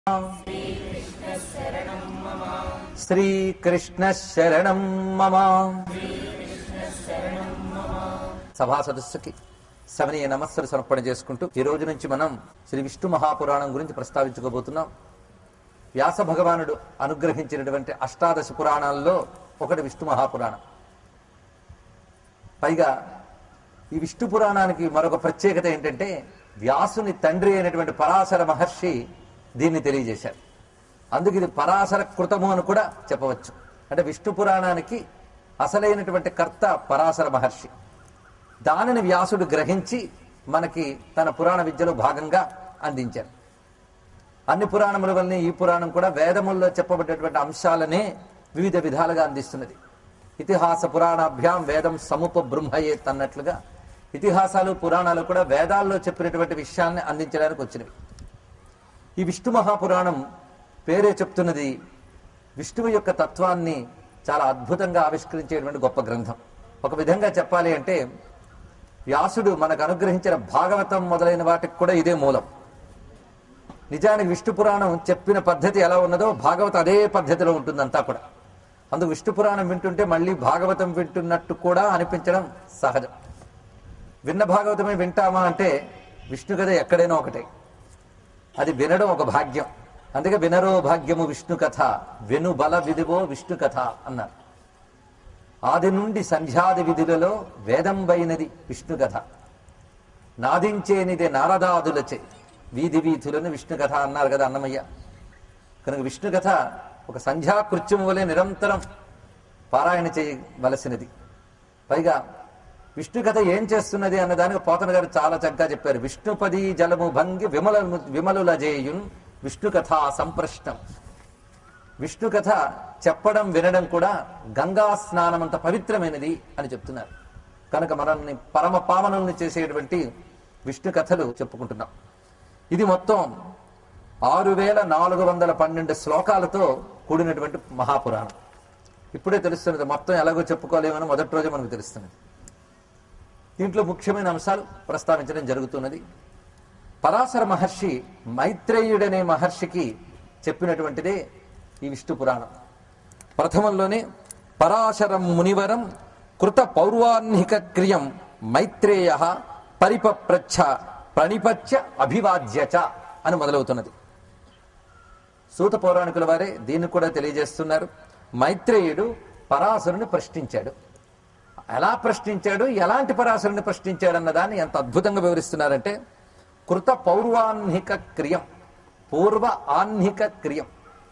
శ్రీకృష్ణ శరణం మమ సభా సదస్సుకి శవనీయ నమస్సులు సమర్పణ చేసుకుంటూ ఈ రోజు నుంచి మనం శ్రీ విష్ణు మహాపురాణం గురించి ప్రస్తావించుకోబోతున్నాం వ్యాస భగవానుడు అనుగ్రహించినటువంటి అష్టాదశ పురాణాల్లో ఒకటి విష్ణు మహాపురాణం పైగా ఈ విష్ణు పురాణానికి మరొక ప్రత్యేకత ఏంటంటే వ్యాసుని తండ్రి అయినటువంటి పరాశర మహర్షి దీన్ని తెలియజేశారు అందుకు ఇది పరాశర కృతము అని కూడా చెప్పవచ్చు అంటే విష్ణు పురాణానికి అసలైనటువంటి కర్త పరాశర మహర్షి దానిని వ్యాసుడు గ్రహించి మనకి తన పురాణ విద్యలో భాగంగా అందించారు అన్ని పురాణముల వల్లనే ఈ పురాణం కూడా వేదముల్లో చెప్పబడ్డటువంటి అంశాలనే వివిధ విధాలుగా అందిస్తున్నది ఇతిహాస పురాణాభ్యాం వేదం సముప బ్రహ్మయేత్ అన్నట్లుగా ఇతిహాసాలు పురాణాలు కూడా వేదాల్లో చెప్పినటువంటి విషయాన్ని అందించడానికి వచ్చినవి ఈ విష్ణు మహాపురాణం పేరే చెప్తున్నది విష్ణువు యొక్క తత్వాన్ని చాలా అద్భుతంగా ఆవిష్కరించేటువంటి గొప్ప గ్రంథం ఒక విధంగా చెప్పాలి అంటే వ్యాసుడు మనకు అనుగ్రహించిన భాగవతం మొదలైన వాటికి కూడా ఇదే మూలం నిజానికి విష్ణు పురాణం చెప్పిన పద్ధతి ఎలా ఉన్నదో భాగవతం అదే పద్ధతిలో ఉంటుందంతా కూడా అందుకు విష్ణు పురాణం వింటుంటే మళ్ళీ భాగవతం వింటున్నట్టు కూడా అనిపించడం సహజం విన్న భాగవతమే వింటామా అంటే విష్ణు కథ ఎక్కడైనా ఒకటే అది వినడం ఒక భాగ్యం అందుకే వినరో భాగ్యము విష్ణు కథ వెను బల విధివో విష్ణు కథ అన్నారు ఆది నుండి సంధ్యాది విధులలో వేదంబైనది విష్ణు కథ నాదించేనిదే నారదాదులచే వీధి వీధులను విష్ణు కథ అన్నారు కదా అన్నమయ్య కనుక విష్ణు కథ ఒక సంధ్యాకృత్యం వలె నిరంతరం పారాయణ చేయవలసినది పైగా విష్ణు కథ ఏం చేస్తున్నది అన్నదానికి పోతన గారు చాలా చక్కగా చెప్పారు విష్ణుపది జలము భంగి విమల విమలుల జేయున్ విష్ణు కథ సంప్రష్టం విష్ణు కథ చెప్పడం వినడం కూడా గంగా స్నానం అంత పవిత్రమైనది అని చెప్తున్నారు కనుక మనల్ని పరమ పావనుల్ని చేసేటువంటి విష్ణు కథలు చెప్పుకుంటున్నాం ఇది మొత్తం ఆరు వేల నాలుగు వందల పన్నెండు శ్లోకాలతో కూడినటువంటి మహాపురాణం ఇప్పుడే తెలుస్తున్నది మొత్తం ఎలాగో చెప్పుకోలేమని మొదటి రోజే మనకు తెలుస్తున్నది దీంట్లో ముఖ్యమైన అంశాలు ప్రస్తావించడం జరుగుతున్నది పరాశర మహర్షి మైత్రేయుడనే మహర్షికి చెప్పినటువంటిదే ఈ విష్ణు పురాణం ప్రథమంలోనే పరాశరం మునివరం కృత పౌర్వాహ్నిక క్రియం మైత్రేయ పరిపప్రచ్ఛ ప్రణిపత్య అభివాద్యచ అని మొదలవుతున్నది సూత పౌరాణికుల వారే దీన్ని కూడా తెలియజేస్తున్నారు మైత్రేయుడు పరాశరుని ప్రశ్నించాడు ఎలా ప్రశ్నించాడు ఎలాంటి పరాశరుని ప్రశ్నించాడు అన్నదాన్ని ఎంత అద్భుతంగా వివరిస్తున్నారంటే కృత పౌర్వాహ్నిక క్రియం పూర్వ ఆహ్నిక క్రియం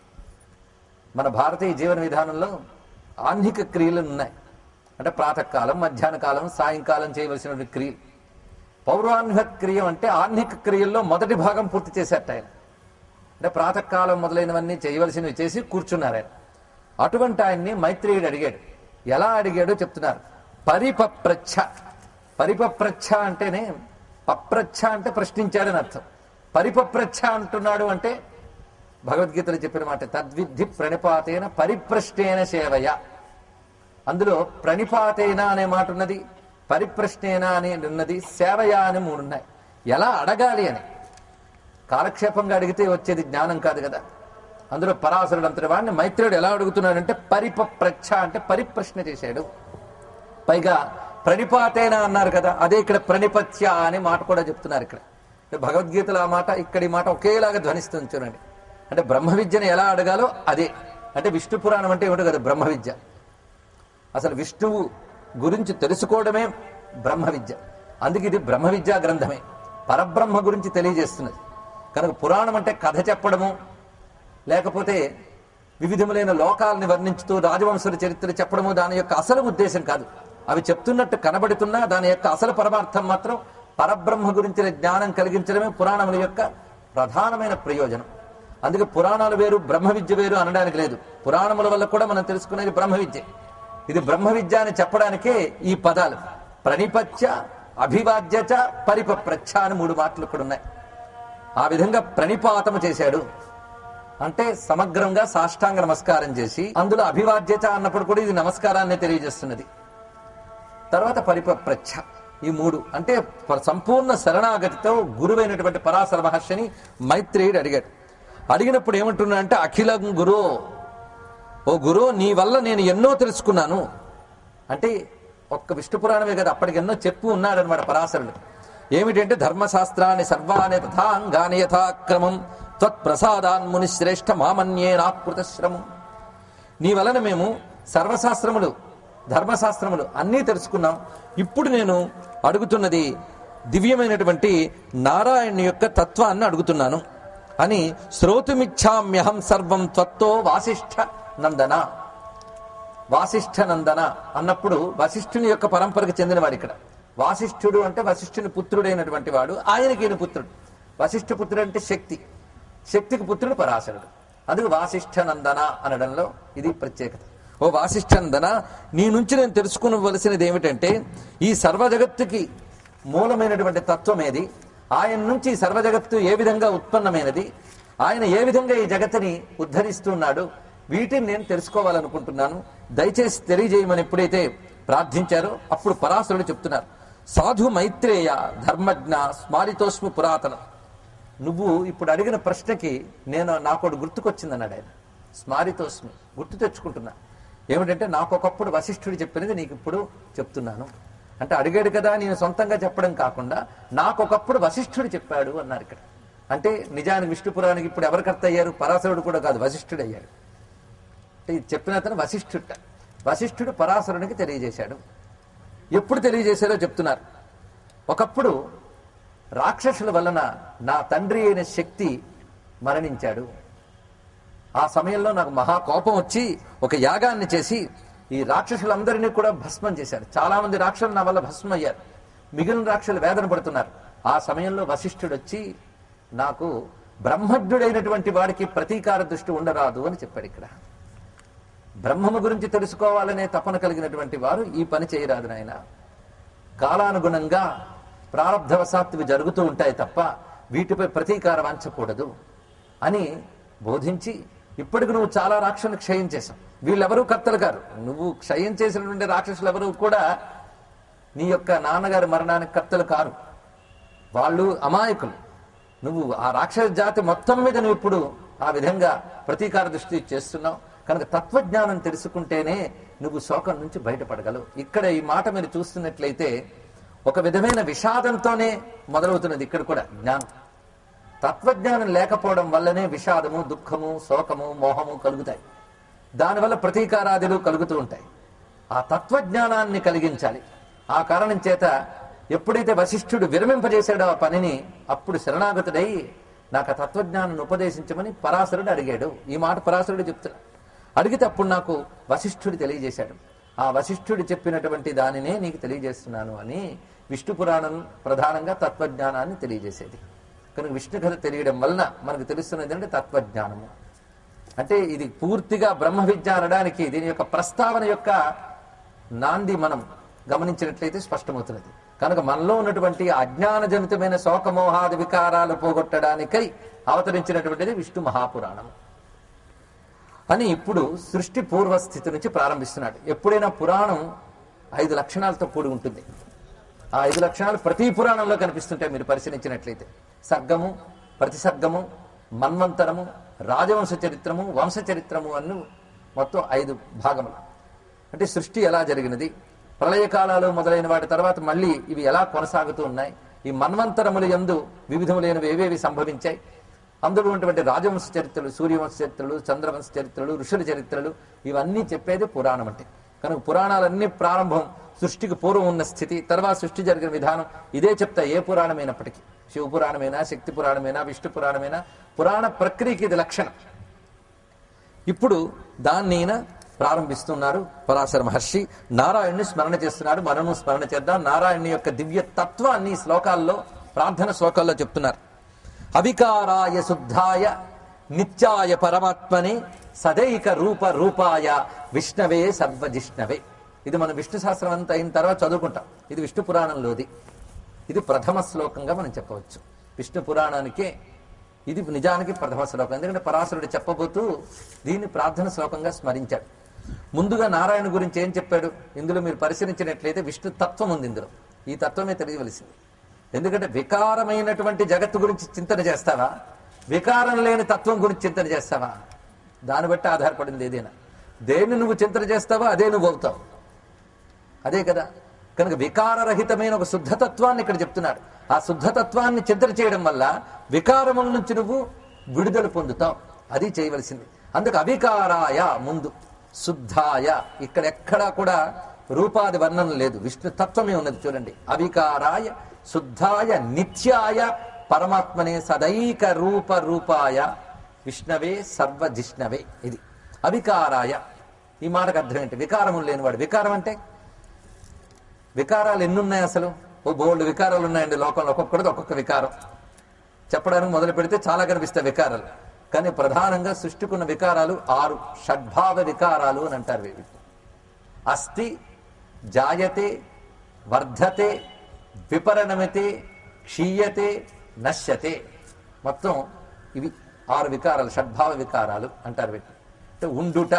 మన భారతీయ జీవన విధానంలో ఆహ్నిక క్రియలు ఉన్నాయి అంటే ప్రాతకాలం మధ్యాహ్న కాలం సాయంకాలం చేయవలసిన క్రియలు పౌరాహ్నిక క్రియం అంటే ఆహ్నిక క్రియల్లో మొదటి భాగం పూర్తి చేసేట ఆయన అంటే ప్రాతకాలం మొదలైనవన్నీ చేయవలసినవి చేసి కూర్చున్నారు ఆయన అటువంటి ఆయన్ని మైత్రేయుడు అడిగాడు ఎలా అడిగాడో చెప్తున్నారు పరిపప్రచ్ఛ పరిపప్రచ్ఛ అంటేనే పప్రచ్ఛ అంటే ప్రశ్నించాడని అర్థం పరిపప్రచ్ఛ అంటున్నాడు అంటే భగవద్గీతలో చెప్పిన మాట తద్విద్ధి ప్రణిపాతేన పరిప్రశ్నేన సేవయ అందులో ప్రణిపాతేన అనే మాట ఉన్నది పరిప్రశ్నేన అని ఉన్నది సేవయ అని మూడు ఉన్నాయి ఎలా అడగాలి అని కాలక్షేపంగా అడిగితే వచ్చేది జ్ఞానం కాదు కదా అందులో పరాశరుడు అంతటి వాడిని మైత్రుడు ఎలా అడుగుతున్నాడంటే పరిపప్రచ్ఛ అంటే పరిప్రశ్న చేశాడు పైగా ప్రణిపాతేన అన్నారు కదా అదే ఇక్కడ ప్రణిపత్య అనే మాట కూడా చెప్తున్నారు ఇక్కడ అంటే భగవద్గీతలో ఆ మాట ఇక్కడి మాట ఒకేలాగా ధ్వనిస్తుంది చూడండి అంటే బ్రహ్మ విద్యను ఎలా అడగాలో అదే అంటే విష్ణు పురాణం అంటే ఏమిటో కదా బ్రహ్మ విద్య అసలు విష్ణువు గురించి తెలుసుకోవడమే బ్రహ్మ విద్య అందుకే ఇది బ్రహ్మ విద్యా గ్రంథమే పరబ్రహ్మ గురించి తెలియజేస్తున్నది కనుక పురాణం అంటే కథ చెప్పడము లేకపోతే వివిధములైన లోకాలని వర్ణించుతూ రాజవంశుల చరిత్ర చెప్పడము దాని యొక్క అసలు ఉద్దేశం కాదు అవి చెప్తున్నట్టు కనబడుతున్నా దాని యొక్క అసలు పరమార్థం మాత్రం పరబ్రహ్మ గురించిన జ్ఞానం కలిగించడమే పురాణముల యొక్క ప్రధానమైన ప్రయోజనం అందుకే పురాణాలు వేరు బ్రహ్మ విద్య వేరు అనడానికి లేదు పురాణముల వల్ల కూడా మనం తెలుసుకునేది బ్రహ్మ విద్య ఇది బ్రహ్మ విద్య అని చెప్పడానికే ఈ పదాలు ప్రణిపత్య అభివాద్యచ పరిపప్రచ్ఛ అని మూడు మాటలు ఇక్కడ ఉన్నాయి ఆ విధంగా ప్రణిపాతము చేశాడు అంటే సమగ్రంగా సాష్టాంగ నమస్కారం చేసి అందులో అభివాద్యత అన్నప్పుడు కూడా ఇది నమస్కారాన్ని తెలియజేస్తున్నది తర్వాత పరిపప్రచ్ఛ ఈ మూడు అంటే ప- సంపూర్ణ శరణాగతితో గురువైనటువంటి పరాశర మహర్షిని మైత్రేయుడు అడిగాడు అడిగినప్పుడు ఏమంటున్నా అంటే అఖిలం గురు ఓ గురు నీ వల్ల నేను ఎన్నో తెలుసుకున్నాను అంటే ఒక్క విష్ణు పురాణమే కదా అప్పటికి ఎన్నో చెప్పు ఉన్నాడనమాట పరాశరుడు ఏమిటంటే ధర్మశాస్త్రాన్ని సర్వాణి తథాంగాని యథాక్రమం త్వత్ప్రసాదాన్ మునిశ్రేష్ఠ మామన్యేనాకృత శ్రమం నీ వలన మేము సర్వశాస్త్రములు ధర్మశాస్త్రములు అన్నీ తెలుసుకున్నాం ఇప్పుడు నేను అడుగుతున్నది దివ్యమైనటువంటి నారాయణ యొక్క తత్వాన్ని అడుగుతున్నాను అని శ్రోతుమిచ్చామ్యహం సర్వం త్వత్తో వాసిష్ఠ నందన వాసిష్ఠ నందన అన్నప్పుడు వశిష్ఠుని యొక్క పరంపరకు చెందినవాడు ఇక్కడ వాసిష్ఠుడు అంటే వశిష్ఠుని పుత్రుడైనటువంటి వాడు ఆయనకి ఈయన పుత్రుడు వశిష్ఠ పుత్రుడు అంటే శక్తి శక్తికి పుత్రుడు పరాశరుడు అందుకు వాసిష్ఠ నందన అనడంలో ఇది ప్రత్యేకత ఓ వాసిష్ఠ నందన నీ నుంచి నేను తెలుసుకోవలసినది ఏమిటంటే ఈ సర్వ జగత్తుకి మూలమైనటువంటి తత్వం ఏది ఆయన నుంచి ఈ సర్వ జగత్తు ఏ విధంగా ఉత్పన్నమైనది ఆయన ఏ విధంగా ఈ జగత్తుని ఉద్ధరిస్తున్నాడు వీటిని నేను తెలుసుకోవాలనుకుంటున్నాను దయచేసి తెలియజేయమని ఎప్పుడైతే ప్రార్థించారో అప్పుడు పరాశరుడు చెప్తున్నారు సాధు మైత్రేయ ధర్మజ్ఞ స్మారితోస్మి పురాతనం నువ్వు ఇప్పుడు అడిగిన ప్రశ్నకి నేను నాకు ఒకటి గుర్తుకొచ్చిందన్నాడు ఆయన స్మారితోస్మి గుర్తు తెచ్చుకుంటున్నా ఏమిటంటే నాకు ఒకప్పుడు వశిష్ఠుడు చెప్పినది నీకు ఇప్పుడు చెప్తున్నాను అంటే అడిగాడు కదా నేను సొంతంగా చెప్పడం కాకుండా నాకు ఒకప్పుడు వశిష్ఠుడు చెప్పాడు అన్నారు ఇక్కడ అంటే నిజానికి విష్ణు పురాణానికి ఇప్పుడు ఎవరు కర్త అయ్యారు పరాశరుడు కూడా కాదు వశిష్ఠుడు అయ్యాడు అంటే ఇది చెప్పిన అతను వశిష్ఠుట వశిష్ఠుడు పరాశరునికి తెలియజేశాడు ఎప్పుడు తెలియజేశారో చెప్తున్నారు ఒకప్పుడు రాక్షసుల వలన నా తండ్రి అయిన శక్తి మరణించాడు ఆ సమయంలో నాకు మహా కోపం వచ్చి ఒక యాగాన్ని చేసి ఈ రాక్షసులందరినీ కూడా భస్మం చేశారు చాలా మంది రాక్షసులు నా వల్ల భస్మం అయ్యారు మిగిలిన రాక్షసులు వేదన పడుతున్నారు ఆ సమయంలో వశిష్ఠుడు వచ్చి నాకు బ్రహ్మజ్ఞుడైనటువంటి వాడికి ప్రతీకార దృష్టి ఉండరాదు అని చెప్పాడు ఇక్కడ బ్రహ్మము గురించి తెలుసుకోవాలనే తపన కలిగినటువంటి వారు ఈ పని చేయరాదు నాయన కాలానుగుణంగా ప్రారంధవశాత్తు ఇవి జరుగుతూ ఉంటాయి తప్ప వీటిపై ప్రతీకారం అంచకూడదు అని బోధించి ఇప్పటికి నువ్వు చాలా రాక్షసులు క్షయం చేశావు వీళ్ళెవరూ కర్తలు కారు నువ్వు క్షయం చేసినటువంటి రాక్షసులు ఎవరు కూడా నీ యొక్క నాన్నగారి మరణానికి కర్తలు కారు వాళ్ళు అమాయకులు నువ్వు ఆ రాక్షస జాతి మొత్తం మీద నువ్వు ఇప్పుడు ఆ విధంగా ప్రతీకార దృష్టి చేస్తున్నావు కనుక తత్వజ్ఞానం తెలుసుకుంటేనే నువ్వు శోకం నుంచి బయటపడగలవు ఇక్కడ ఈ మాట మీరు చూస్తున్నట్లయితే ఒక విధమైన విషాదంతోనే మొదలవుతున్నది ఇక్కడ కూడా జ్ఞానం తత్వజ్ఞానం లేకపోవడం వల్లనే విషాదము దుఃఖము శోకము మోహము కలుగుతాయి దానివల్ల ప్రతీకారాదులు కలుగుతూ ఉంటాయి ఆ తత్వజ్ఞానాన్ని కలిగించాలి ఆ కారణం చేత ఎప్పుడైతే వశిష్ఠుడు విరమింపజేశాడో ఆ పనిని అప్పుడు శరణాగతుడై నాకు ఆ తత్వజ్ఞానాన్ని ఉపదేశించమని పరాశరుడు అడిగాడు ఈ మాట పరాశరుడు చెప్తున్నాడు అడిగితే అప్పుడు నాకు వశిష్ఠుడు తెలియజేశాడు ఆ వశిష్ఠుడు చెప్పినటువంటి దానినే నీకు తెలియజేస్తున్నాను అని విష్ణు పురాణం ప్రధానంగా తత్వజ్ఞానాన్ని తెలియజేసేది కనుక విష్ణు కథ తెలియడం వలన మనకు తెలుస్తున్నది అంటే తత్వజ్ఞానము అంటే ఇది పూర్తిగా బ్రహ్మ విద్య అనడానికి దీని యొక్క ప్రస్తావన యొక్క నాంది మనం గమనించినట్లయితే స్పష్టమవుతున్నది కనుక మనలో ఉన్నటువంటి అజ్ఞానజనితమైన శోకమోహాది వికారాలు పోగొట్టడానికై అవతరించినటువంటిది విష్ణు మహాపురాణం అని ఇప్పుడు సృష్టి పూర్వస్థితి నుంచి ప్రారంభిస్తున్నాడు ఎప్పుడైనా పురాణం ఐదు లక్షణాలతో కూడి ఉంటుంది ఆ ఐదు లక్షణాలు ప్రతి పురాణంలో కనిపిస్తుంటాయి మీరు పరిశీలించినట్లయితే సర్గము ప్రతిసర్గము మన్వంతరము రాజవంశ చరిత్రము వంశ చరిత్రము అన్ను మొత్తం ఐదు భాగములు అంటే సృష్టి ఎలా జరిగినది ప్రళయకాలాలు మొదలైన వాటి తర్వాత మళ్ళీ ఇవి ఎలా కొనసాగుతూ ఉన్నాయి ఈ మన్వంతరముల యందు వివిధములైనవి ఏవేవి సంభవించాయి అందులో ఉన్నటువంటి రాజవంశ చరిత్రలు సూర్యవంశ చరిత్రలు చంద్రవంశ చరిత్రలు ఋషుల చరిత్రలు ఇవన్నీ చెప్పేది పురాణం అంటే కనుక పురాణాలన్నీ ప్రారంభం సృష్టికి పూర్వం ఉన్న స్థితి తర్వాత సృష్టి జరిగిన విధానం ఇదే చెప్తా ఏ పురాణమైనప్పటికీ శివ పురాణమైనా శక్తి పురాణమైనా విష్ణు పురాణమైనా పురాణ ప్రక్రియకి ఇది లక్షణం ఇప్పుడు దాన్ని ఈయన ప్రారంభిస్తున్నారు పరాశర మహర్షి నారాయణ్ణి స్మరణ చేస్తున్నాడు మనము స్మరణ చేద్దాం నారాయణుని యొక్క దివ్య తత్వాన్ని ఈ శ్లోకాల్లో ప్రార్థన శ్లోకాల్లో చెప్తున్నారు అవికారాయ శుద్ధాయ నిత్యాయ పరమాత్మనే సదైక రూప రూపాయ విష్ణవే సర్వజిష్ణవే ఇది మన విష్ణు శాస్త్రం అంతా అయిన తర్వాత చదువుకుంటాం ఇది విష్ణు పురాణంలోది ఇది ప్రథమ శ్లోకంగా మనం చెప్పవచ్చు విష్ణు పురాణానికే ఇది నిజానికి ప్రథమ శ్లోకం ఎందుకంటే పరాశరుడు చెప్పబోతూ దీన్ని ప్రార్థన శ్లోకంగా స్మరించాడు ముందుగా నారాయణ గురించి ఏం చెప్పాడు ఇందులో మీరు పరిశీలించినట్లయితే విష్ణు తత్వం ఉంది ఇందులో ఈ తత్వమే తెలియవలసింది ఎందుకంటే వికారమైనటువంటి జగత్తు గురించి చింతన చేస్తావా వికారం లేని తత్వం గురించి చింతన చేస్తావా దాన్ని బట్టి ఆధారపడింది ఏదైనా దేన్ని నువ్వు చింతన చేస్తావో అదే నువ్వు అవుతావు అదే కదా కనుక వికారరహితమైన ఒక శుద్ధతత్వాన్ని ఇక్కడ చెప్తున్నాడు ఆ శుద్ధతత్వాన్ని చింతన చేయడం వల్ల వికారముల నుంచి నువ్వు విడుదల పొందుతావు అది చేయవలసింది అందుకు అవికారాయ ముందు శుద్ధాయ ఇక్కడ ఎక్కడా కూడా రూపాది వర్ణన లేదు విష్ణు తత్వమే ఉన్నది చూడండి అవికారాయ శుద్ధాయ నిత్యాయ పరమాత్మనే సదైక రూప రూపాయ విష్ణవే సర్వజిష్ణవే ఇది అవికారాయ ఈ మాటకు అర్థం ఏంటి వికారములు లేనివాడు వికారం అంటే వికారాలు ఎన్ని ఉన్నాయి అసలు ఓ బోల్డ్ వికారాలు ఉన్నాయండి లోకంలో ఒక్కొక్కటిది ఒక్కొక్క వికారం చెప్పడానికి మొదలు పెడితే చాలా కనిపిస్తాయి వికారాలు కానీ ప్రధానంగా సృష్టికున్న వికారాలు ఆరు షడ్భావ వికారాలు అని అంటారు వీటిని అస్థి జాయతే వర్ధతే విపరణమితే క్షీయతే నశ్యతే మొత్తం ఇవి ఆరు వికారాలు షడ్భావ వికారాలు అంటారు వీటిని అంటే ఉండుట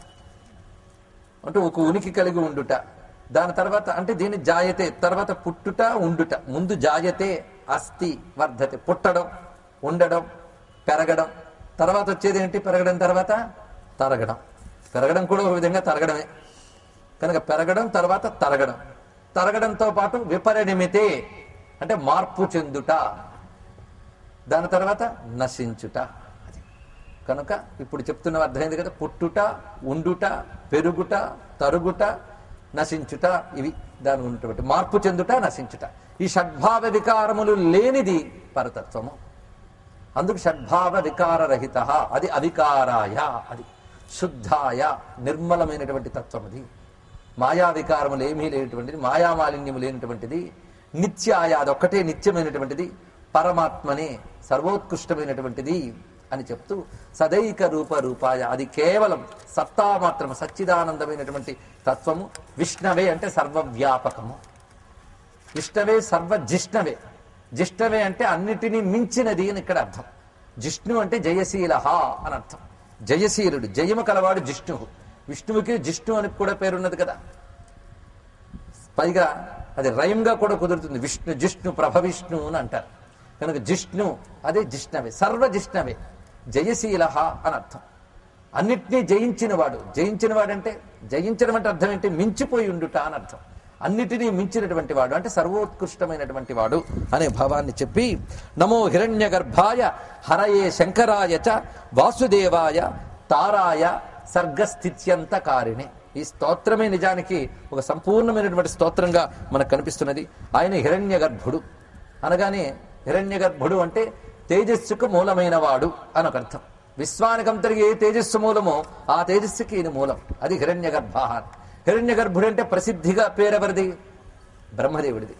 అంటే ఒక ఉనికి కలిగి ఉండుట దాని తర్వాత అంటే దీన్ని జాయతే తర్వాత పుట్టుట ఉండుట ముందు జాయతే అస్థి వర్ధతే పుట్టడం ఉండడం పెరగడం తర్వాత వచ్చేది ఏంటి పెరగడం తర్వాత తరగడం పెరగడం కూడా ఒక విధంగా తరగడమే కనుక పెరగడం తర్వాత తరగడం తరగడంతో పాటు విపరిణమితే అంటే మార్పు చెందుట దాని తర్వాత నశించుట అది కనుక ఇప్పుడు చెప్తున్న అర్థమైంది కదా పుట్టుట ఉండుట పెరుగుట తరుగుట నశించుట ఇవి దాని ఉన్నటువంటి మార్పు చెందుట నశించుట ఈ షడ్భావ వికారములు లేనిది పరతత్వము అందుకు షడ్భావ వికారరహిత అది అవికారాయ అది శుద్ధాయ నిర్మలమైనటువంటి తత్వం అది మాయా వికారములు ఏమీ లేనటువంటిది మాయా మాలిన్యము లేనటువంటిది నిత్యాయ అదొక్కటే నిత్యమైనటువంటిది పరమాత్మనే సర్వోత్కృష్టమైనటువంటిది అని చెప్తూ సదైక రూప రూపాయ అది కేవలం సత్తా మాత్రము సచ్చిదానందమైనటువంటి తత్వము విష్ణవే అంటే సర్వవ్యాపకము విష్ణవే సర్వజిష్ణవే జిష్ణవే అంటే అన్నిటినీ మించినది అని ఇక్కడ అర్థం జిష్ణు అంటే జయశీల అని అర్థం జయశీలుడు జయము కలవాడు జిష్ణువు విష్ణువుకి జిష్ణు అని కూడా పేరున్నది కదా పైగా అది రైమ్గా కూడా కుదురుతుంది విష్ణు జిష్ణు ప్రభ విష్ణు అని అంటారు కనుక జిష్ణు అదే జిష్ణవే సర్వ జిష్ణవే జయశీల అని అర్థం అన్నిటినీ జయించిన వాడు జయించిన వాడంటే జయించడం అంటే అర్థం ఏంటి మించిపోయి ఉండుట అని అర్థం అన్నిటినీ మించినటువంటి వాడు అంటే సర్వోత్కృష్టమైనటువంటి వాడు అనే భావాన్ని చెప్పి నమో హిరణ్య గర్భాయ హరయే శంకరాయ చ వాసుదేవాయ తారాయ సర్గస్థిత్యంత కారిణి ఈ స్తోత్రమే నిజానికి ఒక సంపూర్ణమైనటువంటి స్తోత్రంగా మనకు కనిపిస్తున్నది ఆయన హిరణ్య గర్భుడు అనగానే హిరణ్య గర్భుడు అంటే తేజస్సుకు మూలమైన వాడు అని ఒక అర్థం విశ్వానికంతరికి ఏ తేజస్సు మూలమో ఆ తేజస్సుకి ఈయన మూలం అది హిరణ్య గర్భ హిరణ్య గర్భుడు అంటే ప్రసిద్ధిగా పేరెవరిది బ్రహ్మదేవుడిది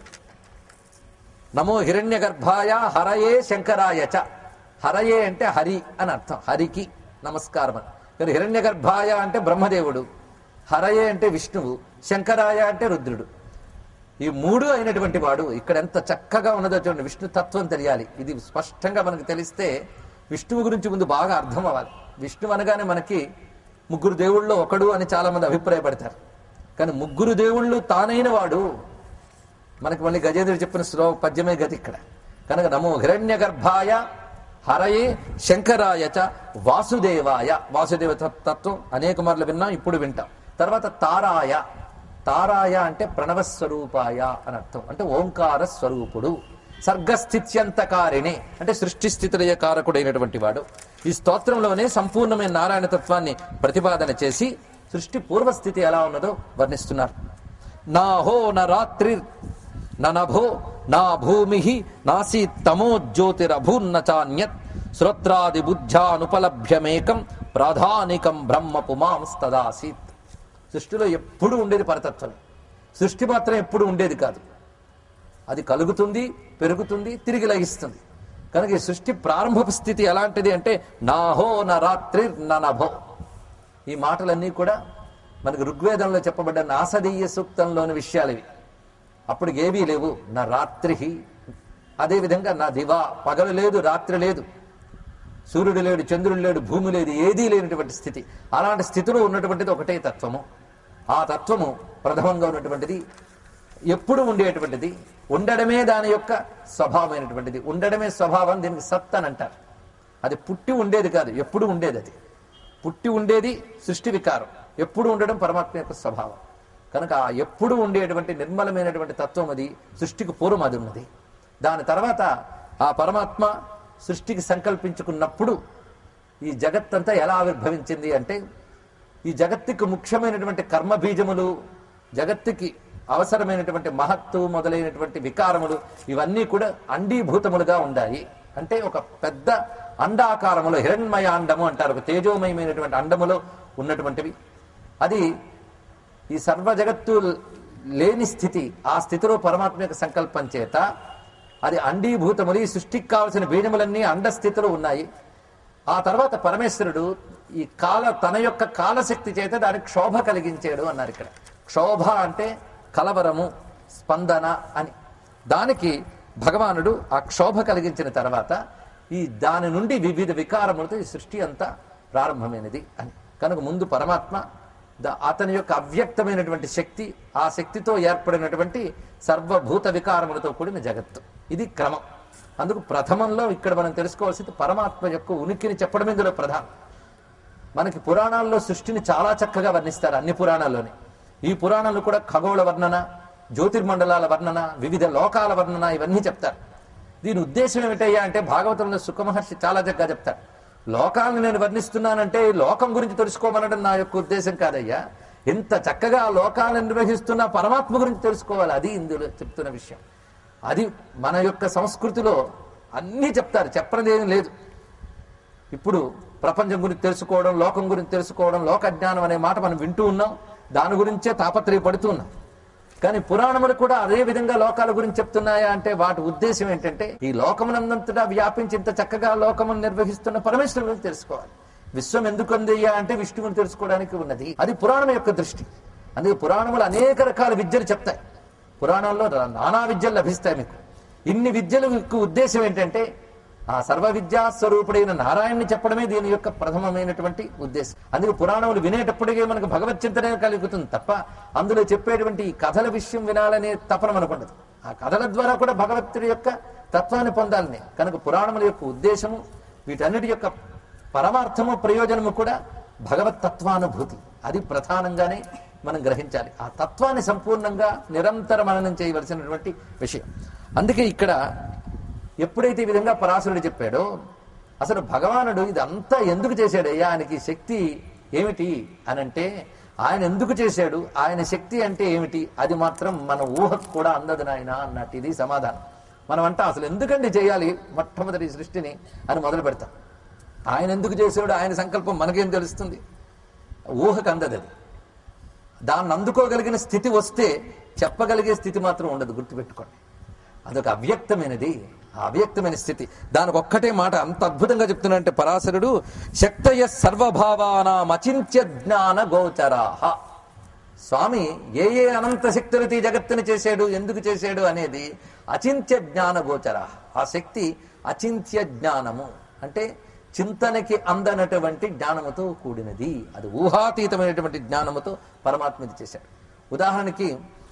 నమో హిరణ్య గర్భాయ హరయే శంకరాయ చ హరయే అంటే హరి అని అర్థం హరికి నమస్కారం అని కానీ హిరణ్య గర్భాయ అంటే బ్రహ్మదేవుడు హరయే అంటే విష్ణువు శంకరాయ అంటే రుద్రుడు ఈ మూడు అయినటువంటి వాడు ఇక్కడ ఎంత చక్కగా ఉన్నదో చూడండి విష్ణు తత్వం తెలియాలి ఇది స్పష్టంగా మనకు తెలిస్తే విష్ణువు గురించి ముందు బాగా అర్థం అవ్వాలి విష్ణు అనగానే మనకి ముగ్గురు దేవుళ్ళు ఒకడు అని చాలా మంది అభిప్రాయపడతారు కానీ ముగ్గురు దేవుళ్ళు తానైన వాడు మనకి మళ్ళీ గజేంద్రుడు చెప్పిన శ్లో పద్యమే గతి ఇక్కడ కనుక నమో హిరణ్య గర్భాయ హరయే శంకరాయ చ వాసుదేవాయ వాసుదేవ తత్- తత్వం అనేక మార్లు విన్నాం ఇప్పుడు వింటాం తర్వాత తారాయ తారాయ అంటే ప్రణవ స్వరూపాయ అని అర్థం అంటే ఓంకార స్వరూపుడు సర్గస్థిత్యంతకారిణి అంటే సృష్టి స్థితిలయ కారకుడైనటువంటి వాడు ఈ స్తోత్రంలోనే సంపూర్ణమైన నారాయణ తత్వాన్ని ప్రతిపాదన చేసి సృష్టి పూర్వస్థితి ఎలా ఉన్నదో వర్ణిస్తున్నారు నాహో న రాత్రి నభో నా భూమి నాసీ తమో జ్యోతిరభూన్న చాన్యత్ శ్రోత్రాది బుద్ధ్యానుపలభ్యమేకం ప్రాధానికం బ్రహ్మ పుమాంస్తదాసీత్ సృష్టిలో ఎప్పుడు ఉండేది పరతత్వం సృష్టి మాత్రం ఎప్పుడు ఉండేది కాదు అది కలుగుతుంది పెరుగుతుంది తిరిగి లగిస్తుంది కనుక ఈ సృష్టి ప్రారంభపు స్థితి ఎలాంటిది అంటే నాహో న రాత్రి నభో ఈ మాటలన్నీ కూడా మనకు ఋగ్వేదంలో చెప్పబడ్డ నాసదీయ సూక్తంలోని విషయాలు ఇవి అప్పుడు ఏవీ లేవు నా రాత్రి అదేవిధంగా నా దివా పగలు లేదు రాత్రి లేదు సూర్యుడు లేడు చంద్రుడు లేడు భూమి లేదు ఏదీ లేనటువంటి స్థితి అలాంటి స్థితిలో ఉన్నటువంటిది ఒకటే తత్వము ఆ తత్వము ప్రథమంగా ఉన్నటువంటిది ఎప్పుడు ఉండేటువంటిది ఉండడమే దాని యొక్క స్వభావమైనటువంటిది ఉండడమే స్వభావం దీనికి సత్ అని అంటారు అది పుట్టి ఉండేది కాదు ఎప్పుడు ఉండేది అది పుట్టి ఉండేది సృష్టి వికారం ఎప్పుడు ఉండడం పరమాత్మ యొక్క స్వభావం కనుక ఆ ఎప్పుడు ఉండేటువంటి నిర్మలమైనటువంటి తత్వం అది సృష్టికి పూర్వం అది ఉన్నది దాని తర్వాత ఆ పరమాత్మ సృష్టికి సంకల్పించుకున్నప్పుడు ఈ జగత్తంతా ఎలా ఆవిర్భవించింది అంటే ఈ జగత్తుకి ముఖ్యమైనటువంటి కర్మ బీజములు జగత్తుకి అవసరమైనటువంటి మహత్తు మొదలైనటువంటి వికారములు ఇవన్నీ కూడా అండీభూతములుగా ఉన్నాయి అంటే ఒక పెద్ద అండాకారములో హిరణ్మయ అండము అంటారు ఒక తేజోమయమైనటువంటి అండములో ఉన్నటువంటివి అది ఈ సర్వ జగత్తు లేని స్థితి ఆ స్థితిలో పరమాత్మ యొక్క సంకల్పం చేత అది అండీభూతములు ఈ సృష్టికి కావలసిన బీజములన్నీ అండ స్థితిలో ఉన్నాయి ఆ తర్వాత పరమేశ్వరుడు ఈ కాల తన యొక్క కాలశక్తి చేత దానికి క్షోభ కలిగించాడు అన్నారు ఇక్కడ క్షోభ అంటే కలవరము స్పందన అని దానికి భగవానుడు ఆ క్షోభ కలిగించిన తర్వాత ఈ దాని నుండి వివిధ వికారములతో ఈ సృష్టి అంతా ప్రారంభమైనది అని కనుక ముందు పరమాత్మ ద- అతని యొక్క అవ్యక్తమైనటువంటి శక్తి ఆ శక్తితో ఏర్పడినటువంటి సర్వభూత వికారములతో కూడిన జగత్తు ఇది క్రమం అందుకు ప్రథమంలో ఇక్కడ మనం తెలుసుకోవాల్సింది పరమాత్మ యొక్క ఉనికిని చెప్పడం ఇందులో ప్రధానం మనకి పురాణాల్లో సృష్టిని చాలా చక్కగా వర్ణిస్తారు అన్ని పురాణాల్లోని ఈ పురాణాలు కూడా ఖగోళ వర్ణన జ్యోతిర్మండలాల వర్ణన వివిధ లోకాల వర్ణన ఇవన్నీ చెప్తారు దీని ఉద్దేశం ఏమిటయ్యా అంటే భాగవతంలో సుఖమహర్షి చాలా చక్కగా చెప్తారు లోకాలను నేను వర్ణిస్తున్నానంటే ఈ లోకం గురించి తెలుసుకోమనడం నా యొక్క ఉద్దేశం కాదయ్యా ఇంత చక్కగా ఆ లోకాలను నిర్వహిస్తున్న పరమాత్మ గురించి తెలుసుకోవాలి అది ఇందులో చెప్తున్న విషయం అది మన యొక్క సంస్కృతిలో అన్నీ చెప్తారు చెప్పనిదేమీ లేదు ఇప్పుడు ప్రపంచం గురించి తెలుసుకోవడం లోకం గురించి తెలుసుకోవడం లోక జ్ఞానం అనే మాట మనం వింటూ ఉన్నాం దాని గురించే తాపత్రయపడుతూ ఉన్నాం కానీ పురాణములు కూడా అదే విధంగా లోకాల గురించి చెప్తున్నాయా అంటే వాటి ఉద్దేశం ఏంటంటే ఈ లోకమునంతటా వ్యాపించి ఇంత చక్కగా లోకమును నిర్వహిస్తున్న పరమేశ్వరుని గురించి తెలుసుకోవాలి విశ్వం ఎందుకు ఉందయ్యా అంటే విష్ణువుని తెలుసుకోవడానికి ఉన్నది అది పురాణం యొక్క దృష్టి అందుకే పురాణములు అనేక రకాల విద్యలు చెప్తాయి పురాణాల్లో నానా విద్యలు లభిస్తాయి మీకు ఇన్ని విద్యల యొక్క ఉద్దేశం ఏంటంటే ఆ సర్వ విద్యా స్వరూపుడైన నారాయణ్ణి చెప్పడమే దీని యొక్క ప్రథమమైనటువంటి ఉద్దేశం అందుకే పురాణములు వినేటప్పటికే మనకు భగవత్ చింతనే కలుగుతుంది తప్ప అందులో చెప్పేటువంటి ఈ కథల విషయం వినాలనే తపన మనకుండదు ఆ కథల ద్వారా కూడా భగవంతుడి యొక్క తత్వాన్ని పొందాలని కనుక పురాణముల యొక్క ఉద్దేశము వీటన్నిటి యొక్క పరమార్థము ప్రయోజనము కూడా భగవత్ తత్వానుభూతి అది ప్రధానంగానే మనం గ్రహించాలి ఆ తత్వాన్ని సంపూర్ణంగా నిరంతర మననం చేయవలసినటువంటి విషయం అందుకే ఇక్కడ ఎప్పుడైతే ఈ విధంగా పరాశరుడు చెప్పాడో అసలు భగవానుడు ఇదంతా ఎందుకు చేశాడయ్యా ఆయనకి శక్తి ఏమిటి అని అంటే ఆయన ఎందుకు చేశాడు ఆయన శక్తి అంటే ఏమిటి అది మాత్రం మన ఊహకు కూడా అందదు నాయన అన్నట్టు ఇది సమాధానం మనం అంటాం అసలు ఎందుకండి చేయాలి మొట్టమొదటి ఈ సృష్టిని అని మొదలు పెడతాం ఆయన ఎందుకు చేశాడు ఆయన సంకల్పం మనకేం తెలుస్తుంది ఊహకు అందదు అది దాన్ని అందుకోగలిగిన స్థితి వస్తే చెప్పగలిగే స్థితి మాత్రం ఉండదు గుర్తుపెట్టుకోండి అదొక అవ్యక్తమైనది ఆ అవ్యక్తమైన స్థితి దానికి ఒక్కటే మాట అంత అద్భుతంగా చెప్తున్నాడంటే పరాశరుడు శక్తయ సర్వభావానాం అచింత్య జ్ఞాన గోచరాహ స్వామి ఏ ఏ అనంత శక్తులతో ఈ జగత్తుని చేశాడు ఎందుకు చేశాడు అనేది అచింత్య జ్ఞాన గోచర ఆ శక్తి అచింత్య జ్ఞానము అంటే చింతనకి అందనటువంటి జ్ఞానముతో కూడినది అది ఊహాతీతమైనటువంటి జ్ఞానముతో పరమాత్మ ఇది చేశాడు ఉదాహరణకి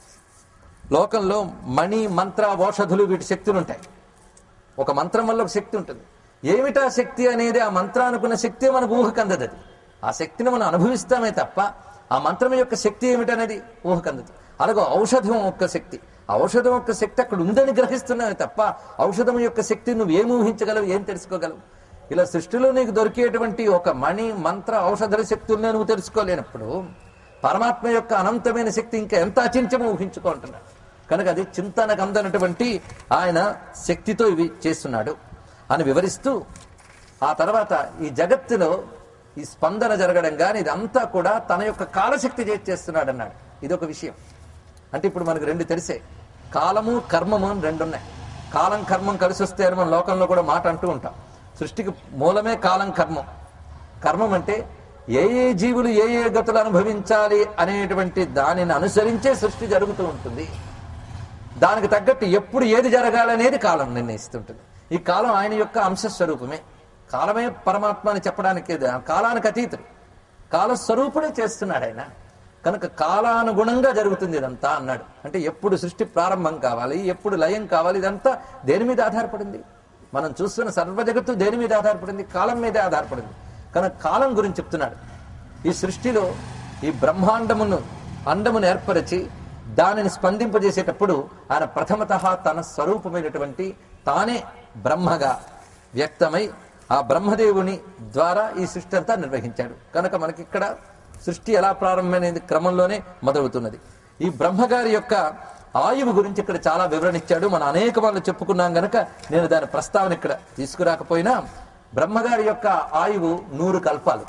లోకంలో మణి మంత్ర ఓషధులు వీటి శక్తులు ఉంటాయి ఒక మంత్రం వల్ల ఒక శక్తి ఉంటుంది ఏమిటా శక్తి అనేది ఆ మంత్రానుకున్న శక్తి మనకు ఊహకు అందదు అది ఆ శక్తిని మనం అనుభవిస్తామే తప్ప ఆ మంత్రం యొక్క శక్తి ఏమిటనేది ఊహకు అందదు అలాగే ఔషధం యొక్క శక్తి ఆ ఔషధం యొక్క శక్తి అక్కడ ఉందని గ్రహిస్తున్నామే తప్ప ఔషధం యొక్క శక్తి నువ్వు ఏం ఊహించగలవు ఏం తెలుసుకోగలవు ఇలా సృష్టిలో నీకు దొరికేటువంటి ఒక మణి మంత్ర ఔషధ శక్తుల్ని నువ్వు తెలుసుకోలేనప్పుడు పరమాత్మ యొక్క అనంతమైన శక్తి ఇంకా ఎంత అచించమో ఊహించుకుంటున్నాడు కనుక అది చింతనకు అందనటువంటి ఆయన శక్తితో ఇవి చేస్తున్నాడు అని వివరిస్తూ ఆ తర్వాత ఈ జగత్తులో ఈ స్పందన జరగడం కానీ ఇదంతా కూడా తన యొక్క కాలశక్తి చేసి చేస్తున్నాడు అన్నాడు ఇది ఒక విషయం అంటే ఇప్పుడు మనకు రెండు తెలిసే కాలము కర్మము అని రెండు ఉన్నాయి కాలం కర్మం కలిసి వస్తే అని మన లోకంలో కూడా మాట అంటూ ఉంటాం సృష్టికి మూలమే కాలం కర్మం కర్మం అంటే ఏ ఏ జీవులు ఏ ఏ గతులు అనుభవించాలి అనేటువంటి దానిని అనుసరించే సృష్టి జరుగుతూ ఉంటుంది దానికి తగ్గట్టు ఎప్పుడు ఏది జరగాలనేది కాలం నిర్ణయిస్తుంటుంది ఈ కాలం ఆయన యొక్క అంశస్వరూపమే కాలమే పరమాత్మ అని చెప్పడానికి ఇది. కాలానికి అతీతుడు కాలస్వరూపుడే చేస్తున్నాడు ఆయన కనుక కాలానుగుణంగా జరుగుతుంది ఇదంతా అన్నాడు అంటే ఎప్పుడు సృష్టి ప్రారంభం కావాలి ఎప్పుడు లయం కావాలి ఇదంతా దేని మీద ఆధారపడింది మనం చూస్తున్న సర్వ జగత్తు దేని మీద ఆధారపడింది కాలం మీదే ఆధారపడింది కనుక కాలం గురించి చెప్తున్నాడు ఈ సృష్టిలో ఈ బ్రహ్మాండమును అండమును ఏర్పరిచి దానిని స్పందింపజేసేటప్పుడు ఆయన ప్రథమత తన స్వరూపమైనటువంటి తానే బ్రహ్మగా వ్యక్తమై ఆ బ్రహ్మదేవుని ద్వారా ఈ సృష్టి అంతా నిర్వహించాడు కనుక మనకి ఇక్కడ సృష్టి ఎలా ప్రారంభమైనది క్రమంలోనే మొదలవుతున్నది ఈ బ్రహ్మగారి యొక్క ఆయువు గురించి ఇక్కడ చాలా వివరణ ఇచ్చాడు మనం అనేక వాళ్ళు చెప్పుకున్నాం గనక నేను దాని ప్రస్తావన ఇక్కడ తీసుకురాకపోయినా బ్రహ్మగారి యొక్క ఆయువు నూరు కల్పాలు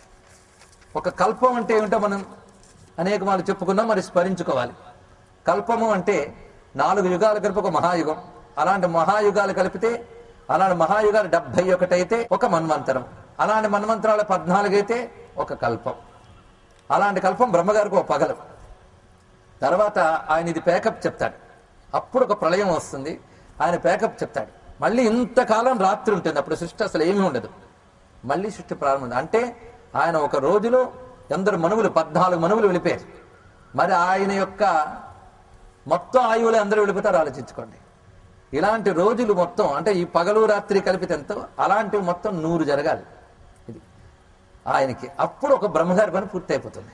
ఒక కల్పం అంటే ఏమిటో మనం అనేక మార్లు చెప్పుకున్నాం మరి స్మరించుకోవాలి కల్పము అంటే నాలుగు యుగాలు కలిపి ఒక మహాయుగం అలాంటి మహాయుగాలు కలిపితే అలాంటి మహాయుగాలు డెబ్బై ఒకటి అయితే ఒక మన్వంతరం అలాంటి మన్వంతరాలు పద్నాలుగు అయితే ఒక కల్పం అలాంటి కల్పం బ్రహ్మగారికి ఒక పగలు తర్వాత ఆయన ఇది ప్యాకప్ చెప్తాడు అప్పుడు ఒక ప్రళయం వస్తుంది ఆయన ప్యాకప్ చెప్తాడు మళ్ళీ ఇంతకాలం రాత్రి ఉంటుంది అప్పుడు సృష్టి అసలు ఏమీ ఉండదు మళ్ళీ సృష్టి ప్రారంభం అంటే ఆయన ఒక రోజులో ఎందరు మనువులు పద్నాలుగు మనువులు వెళ్ళిపోయారు మరి ఆయన యొక్క మొత్తం ఆయువులు అందరూ వెళ్ళిపోతారు ఆలోచించుకోండి ఇలాంటి రోజులు మొత్తం అంటే ఈ పగలు రాత్రి కలిపితే ఎంతో అలాంటివి మొత్తం నూరు జరగాలి ఇది ఆయనకి అప్పుడు ఒక బ్రహ్మగారి పని పూర్తి అయిపోతుంది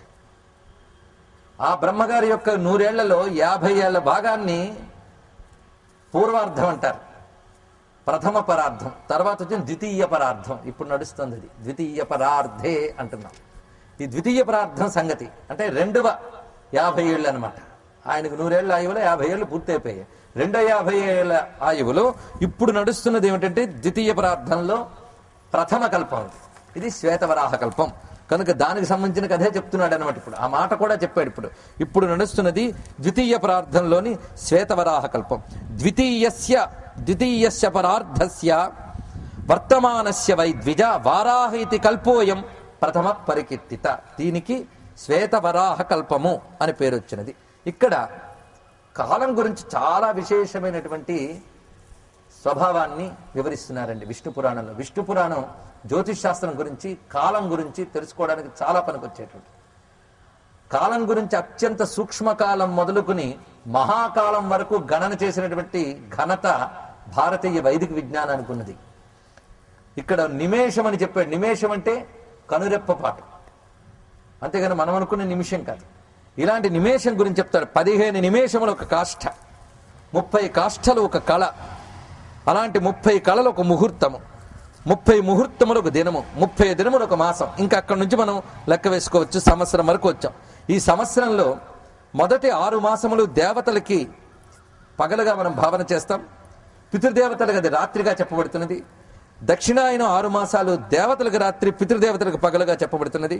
ఆ బ్రహ్మగారి యొక్క నూరేళ్లలో యాభై ఏళ్ల భాగాన్ని పూర్వార్ధం అంటారు ప్రథమ పరార్థం తర్వాత వచ్చింది ద్వితీయ పరార్థం ఇప్పుడు నడుస్తుంది అది ద్వితీయ పరార్థే అంటున్నాం ఈ ద్వితీయ పరార్థం సంగతి అంటే రెండవ యాభై ఏళ్ళు అనమాట ఆయనకు నూరేళ్ల ఆయువులో యాభై ఏళ్ళు పూర్తయిపోయాయి రెండో యాభై ఏళ్ళ ఆయువులో ఇప్పుడు నడుస్తున్నది ఏమిటంటే ద్వితీయ పరార్థంలో ప్రథమ కల్పం ఇది. ఇది శ్వేతవరాహ కల్పం కనుక దానికి సంబంధించిన కథే చెప్తున్నాడు అనమాట ఇప్పుడు ఆ మాట కూడా చెప్పాడు ఇప్పుడు ఇప్పుడు నడుస్తున్నది ద్వితీయ పరార్థంలోని శ్వేతవరాహ కల్పం ద్వితీయస్య ద్వితీయస్య పరార్థస్య వర్తమానస్య వై ద్విజ వారాహ ఇది కల్పోయం ప్రథమ పరికీర్తిత దీనికి శ్వేతవరాహ కల్పము అని పేరు వచ్చినది ఇక్కడ కాలం గురించి చాలా విశేషమైనటువంటి స్వభావాన్ని వివరిస్తున్నారండి విష్ణు పురాణంలో విష్ణు పురాణం జ్యోతిష్ శాస్త్రం గురించి కాలం గురించి తెలుసుకోవడానికి చాలా పనికొచ్చేటువంటి కాలం గురించి అత్యంత సూక్ష్మకాలం మొదలుకుని మహాకాలం వరకు గణన చేసినటువంటి ఘనత భారతీయ వైదిక విజ్ఞానానికి ఉన్నది ఇక్కడ నిమేషం అని చెప్పాడు నిమేషం అంటే కనురెప్పపాటు అంతేగాని మనం అనుకునే నిమిషం కాదు ఇలాంటి నిమేషం గురించి చెప్తాడు పదిహేను నిమేషములు ఒక కాష్ట ముప్పై కాష్టలు ఒక కళ అలాంటి ముప్పై కళలు ఒక ముహూర్తము ముప్పై ముహూర్తములు ఒక దినము ముప్పై దినములు ఒక మాసం ఇంకా అక్కడి నుంచి మనం లెక్క వేసుకోవచ్చు సంవత్సరం వరకు వచ్చాం ఈ సంవత్సరంలో మొదటి ఆరు మాసములు దేవతలకి పగలుగా మనం భావన చేస్తాం పితృదేవతలకు అది రాత్రిగా చెప్పబడుతున్నది దక్షిణాయనం ఆరు మాసాలు దేవతలకు రాత్రి పితృదేవతలకు పగలుగా చెప్పబడుతున్నది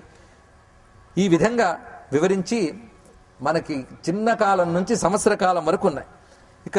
ఈ విధంగా వివరించి మనకి చిన్న కాలం నుంచి సంవత్సర కాలం వరకు ఉన్నాయి ఇక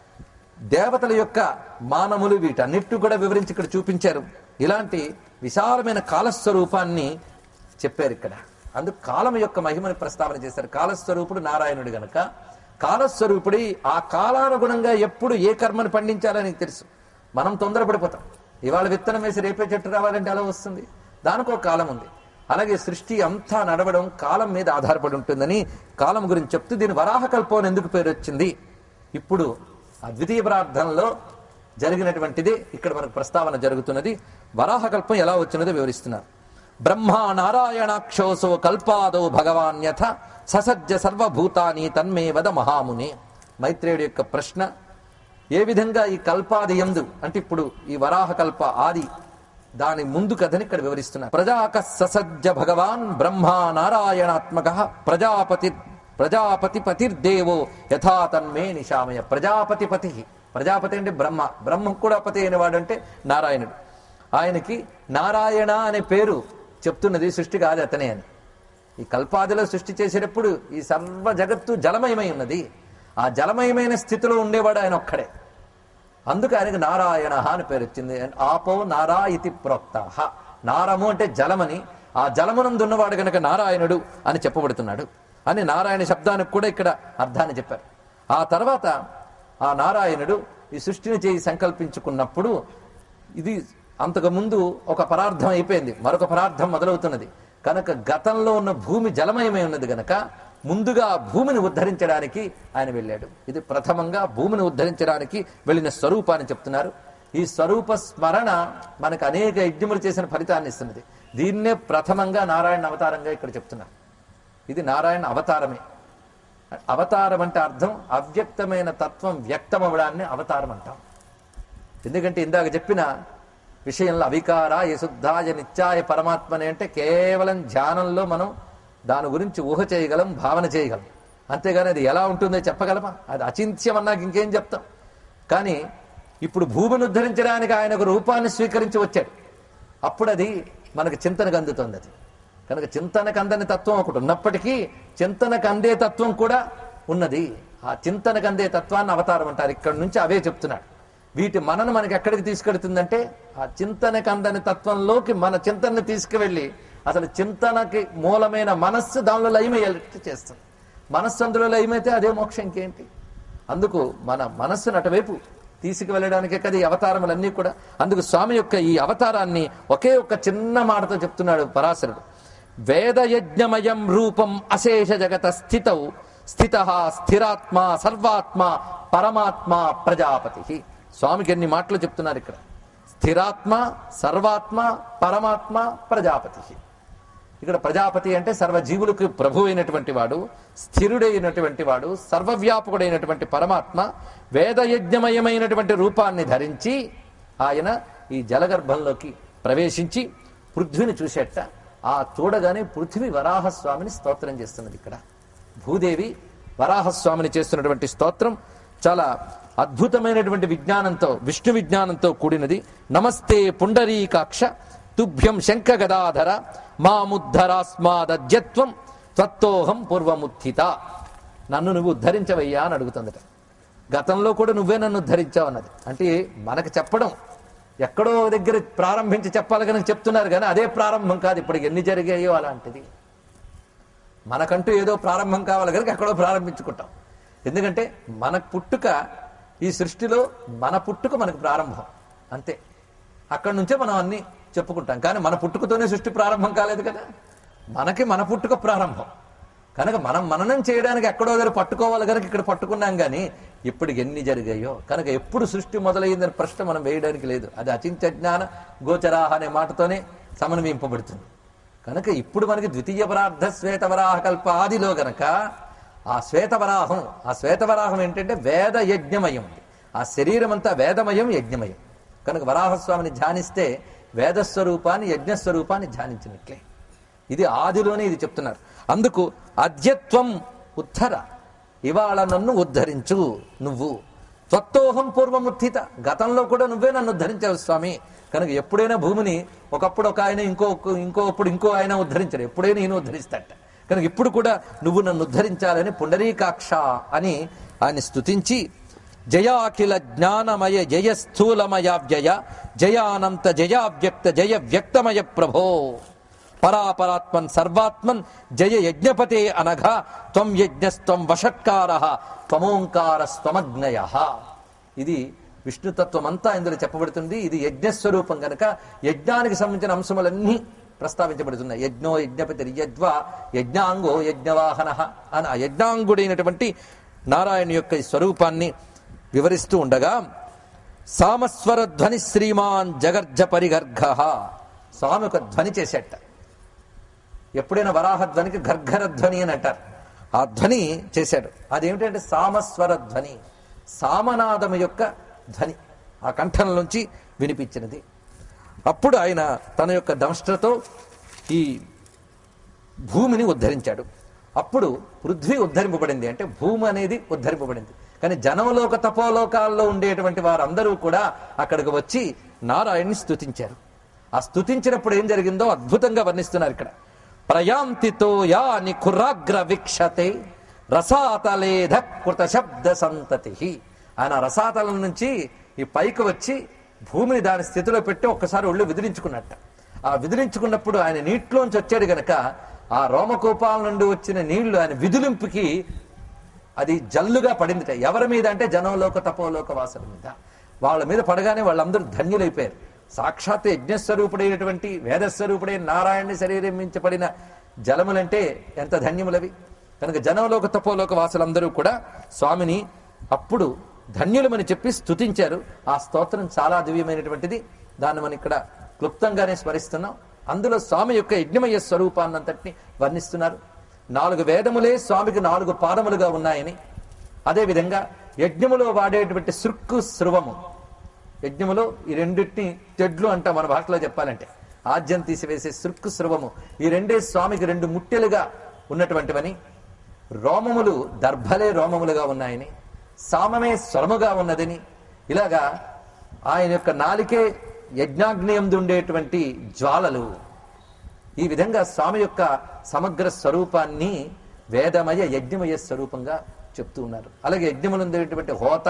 దేవతల యొక్క మానములు వీటన్నిటి కూడా వివరించి ఇక్కడ చూపించారు ఇలాంటి విశాలమైన కాలస్వరూపాన్ని చెప్పారు ఇక్కడ అందుకు కాలం యొక్క మహిమని ప్రస్తావన చేశారు కాలస్వరూపుడు నారాయణుడు గనక కాలస్వరూపుడి ఆ కాలానుగుణంగా ఎప్పుడు ఏ కర్మను పండించాలని తెలుసు మనం తొందరపడిపోతాం ఇవాళ విత్తనం వేసి రేపే చెట్టు రావాలంటే అలా వస్తుంది దానికి ఒక కాలం ఉంది అలాగే సృష్టి అంతా నడవడం కాలం మీద ఆధారపడి ఉంటుందని కాలం గురించి చెప్తూ దీని వరాహకల్పం అని ఎందుకు పేరు వచ్చింది ఇప్పుడు ఆ ద్వితీయ ప్రార్థనలో జరిగినటువంటిది ఇక్కడ మనకు ప్రస్తావన జరుగుతున్నది వరాహకల్పం ఎలా వచ్చినదో వివరిస్తున్నారు బ్రహ్మా నారాయణాక్షోసో కల్పాదో భగవాన్యథ ససజ్జ సర్వభూతాని తన్మే వద మహాముని మైత్రేయుడి యొక్క ప్రశ్న ఏ విధంగా ఈ కల్పాది ఎందు అంటే ఇప్పుడు ఈ వరాహ కల్ప ఆది దాని ముందు కథని ఇక్కడ వివరిస్తున్నారు ప్రజాక ససజ్జ భగవాన్ బ్రహ్మా నారాయణాత్మక ప్రజాపతి ప్రజాపతి పతిర్దేవో యథా తన్మే నిశామయ ప్రజాపతి పతి ప్రజాపతి అంటే బ్రహ్మ బ్రహ్మ కూడా పతి అయిన వాడంటే నారాయణుడు ఆయనకి నారాయణ అనే పేరు చెప్తున్నది సృష్టి కాదు అతనే అని ఈ కల్పాదిలో సృష్టి చేసేటప్పుడు ఈ సర్వ జగత్తు జలమయమై ఉన్నది ఆ జలమయమైన స్థితిలో ఉండేవాడు ఆయన ఒక్కడే అందుకు ఆయనకు నారాయణ అని పేరు వచ్చింది ఆపో నారా ఇతి ప్రోక్త నారము అంటే జలమని ఆ జలమునందు ఉన్నవాడు గనక నారాయణుడు అని చెప్పబడుతున్నాడు అని నారాయణ శబ్దానికి కూడా ఇక్కడ అర్థాన్ని చెప్పారు ఆ తర్వాత ఆ నారాయణుడు ఈ సృష్టిని చేయి సంకల్పించుకున్నప్పుడు ఇది అంతకు ముందు ఒక పరార్థం అయిపోయింది మరొక పరార్థం మొదలవుతున్నది కనుక గతంలో ఉన్న భూమి జలమయమై ఉన్నది గనక ముందుగా భూమిని ఉద్ధరించడానికి ఆయన వెళ్ళాడు ఇది ప్రథమంగా భూమిని ఉద్ధరించడానికి వెళ్ళిన స్వరూపాన్ని చెప్తున్నారు ఈ స్వరూప స్మరణ మనకు అనేక యజ్ఞములు చేసిన ఫలితాన్ని ఇస్తున్నది దీన్నే ప్రథమంగా నారాయణ అవతారంగా ఇక్కడ చెప్తున్నారు ఇది నారాయణ అవతారమే అవతారం అంటే అర్థం అవ్యక్తమైన తత్వం వ్యక్తమవడాన్ని అవతారం అంటాం ఎందుకంటే ఇందాక చెప్పిన విషయంలో అవికారాయ శుద్ధాయ నిత్యాయ పరమాత్మని అంటే కేవలం ధ్యానంలో మనం దాని గురించి ఊహ చేయగలం భావన చేయగలం అంతేగాని అది ఎలా ఉంటుందో చెప్పగలమా అది అచింత్యం అన్నాక ఇంకేం చెప్తాం కానీ ఇప్పుడు భూమిని ఉద్ధరించడానికి ఆయన ఒక రూపాన్ని స్వీకరించి వచ్చాడు అప్పుడు అది మనకు చింతనకు అందుతుంది అది కనుక చింతనకు అందని తత్వం ఒకటి ఉన్నప్పటికీ చింతనకు అందే తత్వం కూడా ఉన్నది ఆ చింతనకు అందే తత్వాన్ని అవతారం అంటారు ఇక్కడ నుంచి అవే చెప్తున్నాడు వీటి మనను మనకి ఎక్కడికి తీసుకెడుతుందంటే ఆ చింతనకు అందని తత్వంలోకి మన చింతనని తీసుకువెళ్ళి అసలు చింతనకి మూలమైన మనస్సు దానిలో లయమయ్యేటట్టు చేస్తుంది మనస్సు అందులో లయమైతే అదే మోక్షం ఇంకేంటి అందుకు మన మనస్సును అటువైపు తీసుకువెళ్ళడానికే కదా ఈ అవతారములన్నీ కూడా అందుకు స్వామి యొక్క ఈ అవతారాన్ని ఒకే ఒక్క చిన్న మాటతో చెప్తున్నాడు పరాశరుడు వేదయజ్ఞమయం రూపం అశేష జగత స్థితౌ స్థిత స్థిరాత్మ సర్వాత్మ పరమాత్మ ప్రజాపతి స్వామికి ఎన్ని మాటలు చెప్తున్నారు ఇక్కడ స్థిరాత్మ సర్వాత్మ పరమాత్మ ప్రజాపతి ఇక్కడ ప్రజాపతి అంటే సర్వజీవులకు ప్రభు అయినటువంటి వాడు స్థిరుడైనటువంటి వాడు సర్వవ్యాపకుడైనటువంటి పరమాత్మ వేదయజ్ఞమయమైనటువంటి రూపాన్ని ధరించి ఆయన ఈ జలగర్భంలోకి ప్రవేశించి పృథ్వీని చూసేట ఆ చూడగానే పృథ్వీ వరాహస్వామిని స్తోత్రం చేస్తున్నది ఇక్కడ భూదేవి వరాహస్వామిని చేస్తున్నటువంటి స్తోత్రం చాలా అద్భుతమైనటువంటి విజ్ఞానంతో విష్ణు విజ్ఞానంతో కూడినది నమస్తే పుండరీకాక్ష తుభ్యం శంఖ గదాధర మాముద్ధరాస్మాదజ్యత్వం త్వత్తోహం పూర్వముత్థిత నన్ను నువ్వు ఉద్ధరించవయ్యా అని అడుగుతుందట గతంలో కూడా నువ్వే నన్ను ఉద్ధరించావు అన్నది అంటే మనకు చెప్పడం ఎక్కడో దగ్గర ప్రారంభించి చెప్పాలి కనుక చెప్తున్నారు కానీ అదే ప్రారంభం కాదు ఇప్పుడు ఎన్ని జరిగాయో అలాంటిది మనకంటూ ఏదో ప్రారంభం కావాలి కనుక ఎక్కడో ప్రారంభించుకుంటాం ఎందుకంటే మన పుట్టుక ఈ సృష్టిలో మన పుట్టుక మనకు ప్రారంభం అంతే అక్కడి నుంచే మనం అన్ని చెప్పుకుంటాం కానీ మన పుట్టుకతోనే సృష్టి ప్రారంభం కాలేదు కదా మనకి మన పుట్టుక ప్రారంభం కనుక మనం మననం చేయడానికి ఎక్కడో దగ్గర పట్టుకోవాలి కనుక ఇక్కడ పట్టుకున్నాం కానీ ఇప్పుడు ఎన్ని జరిగాయో కనుక ఎప్పుడు సృష్టి మొదలైందని ప్రశ్న మనం వేయడానికి లేదు అది అచింత జ్ఞాన గోచరాహ అనే మాటతోనే సమన్వయింపబడుతుంది కనుక ఇప్పుడు మనకి ద్వితీయ పరార్థ శ్వేతవరాహ కల్ప ఆదిలో గనక ఆ శ్వేతవరాహం ఆ శ్వేతవరాహం ఏంటంటే వేద యజ్ఞమయం ఆ శరీరం అంతా వేదమయం యజ్ఞమయం కనుక వరాహస్వామిని ధ్యానిస్తే వేదస్వరూపాన్ని యజ్ఞస్వరూపాన్ని ధ్యానించినట్లే ఇది ఆదిలోనే ఇది చెప్తున్నారు అందుకు అద్యత్వం ఉద్ధర ఇవాళ నన్ను ఉద్ధరించు నువ్వు త్వత్తోహం పూర్వముత్థిత గతంలో కూడా నువ్వే నన్ను ఉద్ధరించావు స్వామి కనుక ఎప్పుడైనా భూమిని ఒకప్పుడు ఒక ఆయన ఇంకో ఇంకోప్పుడు ఇంకో ఆయన ఉద్ధరించారు ఎప్పుడైనా ఈయన ఉద్ధరిస్తాట కనుక ఇప్పుడు కూడా నువ్వు నన్ను ఉద్ధరించాలని పుండరీకాక్ష అని ఆయన స్తుతించి జయాఖిల జ్ఞానమయ జయ స్థూలమయావ్యయ జయానంత జయావ్యక్త జయ వ్యక్తమయ ప్రభో పరాపరాత్మన్ సర్వాత్మన్ జయ యజ్ఞపతే అనఘ త్వం యజ్ఞస్త్వం వషట్కార త్వమోంకార స్వమగ్నయ ఇది విష్ణుతత్వం అంతా ఇందులో చెప్పబడుతుంది ఇది యజ్ఞస్వరూపం గనక యజ్ఞానికి సంబంధించిన అంశములన్నీ ప్రస్తావించబడుతున్నాయి యజ్ఞో యజ్ఞపతి యజ్వా యజ్ఞాంగో యజ్ఞవాహన అని ఆ యజ్ఞాంగుడైనటువంటి నారాయణ యొక్క ఈ స్వరూపాన్ని వివరిస్తూ ఉండగా సామస్వర ధ్వని శ్రీమాన్ జగర్జ పరిగర్ఘ స్వామి ఒక ధ్వని చేసేట ఎప్పుడైనా వరాహ ధ్వనికి గర్ఘర ధ్వని అని అంటారు ఆ ధ్వని చేశాడు అదేమిటంటే సామస్వర ధ్వని సామనాదం యొక్క ధ్వని ఆ కంఠం నుంచి వినిపించినది అప్పుడు ఆయన తన యొక్క దంష్ట్రతో ఈ భూమిని ఉద్ధరించాడు అప్పుడు పృథ్వీ ఉద్ధరింపబడింది అంటే భూమి అనేది ఉద్ధరింపబడింది కానీ జనములోక తపోలోకాల్లో ఉండేటువంటి వారందరూ కూడా అక్కడికి వచ్చి నారాయణ్ణి స్తుతించారు ఆ స్తుతించినప్పుడు ఏం జరిగిందో అద్భుతంగా వర్ణిస్తున్నారు ఇక్కడ ప్రయాంతితో యాని కుర్రాగ్ర వీక్షతే రసాతలేధ కృత శబ్ద సంతతి ఆయన రసాతలం నుంచి ఈ పైకి వచ్చి భూమిని దాని స్థితిలో పెట్టి ఒక్కసారి ఒళ్ళు విదిలించుకున్నట్ట ఆ విదిలించుకున్నప్పుడు ఆయన నీటిలోంచి వచ్చాడు గనక ఆ రోమకూపాల నుండి వచ్చిన నీళ్లు ఆయన విదిలింపుకి అది జల్లుగా పడిందిట ఎవరి మీద అంటే జనంలోక తపోలోక వాసుల మీద వాళ్ళ మీద పడగానే వాళ్ళందరూ ధన్యులైపోయారు సాక్షాత్ యజ్ఞస్వరూపుడైనటువంటి వేదస్వరూపుడైన నారాయణని శరీరం మించి పడిన జలములంటే ఎంత ధన్యములవి కనుక జనంలోక తపోలోక వాసులందరూ కూడా స్వామిని అప్పుడు ధన్యులమని చెప్పి స్తుతించారు ఆ స్తోత్రం చాలా దివ్యమైనటువంటిది దాన్ని మనం ఇక్కడ క్లుప్తంగానే స్మరిస్తున్నాం అందులో స్వామి యొక్క యజ్ఞమయ్య స్వరూపాన్నంతటిని వర్ణిస్తున్నారు నాలుగు వేదములే స్వామికి నాలుగు పాదములుగా ఉన్నాయని అదేవిధంగా యజ్ఞములో వాడేటువంటి సృక్కు స్రువము యజ్ఞములో ఈ రెండింటిని తెడ్లు అంటాం మన భాషలో చెప్పాలంటే ఆజ్యం తీసివేసే సృక్కు స్రువము ఈ రెండే స్వామికి రెండు ముట్టెలుగా ఉన్నటువంటివని రోమములు దర్భలే రోమములుగా ఉన్నాయని సామమే స్వరముగా ఉన్నదని ఇలాగా ఆయన యొక్క నాలికే యజ్ఞాగ్నేయందు ఉండేటువంటి జ్వాలలు ఈ విధంగా స్వామి యొక్క సమగ్ర స్వరూపాన్ని వేదమయ యజ్ఞమయ స్వరూపంగా చెప్తూ ఉన్నారు అలాగే యజ్ఞములందేటువంటి హోత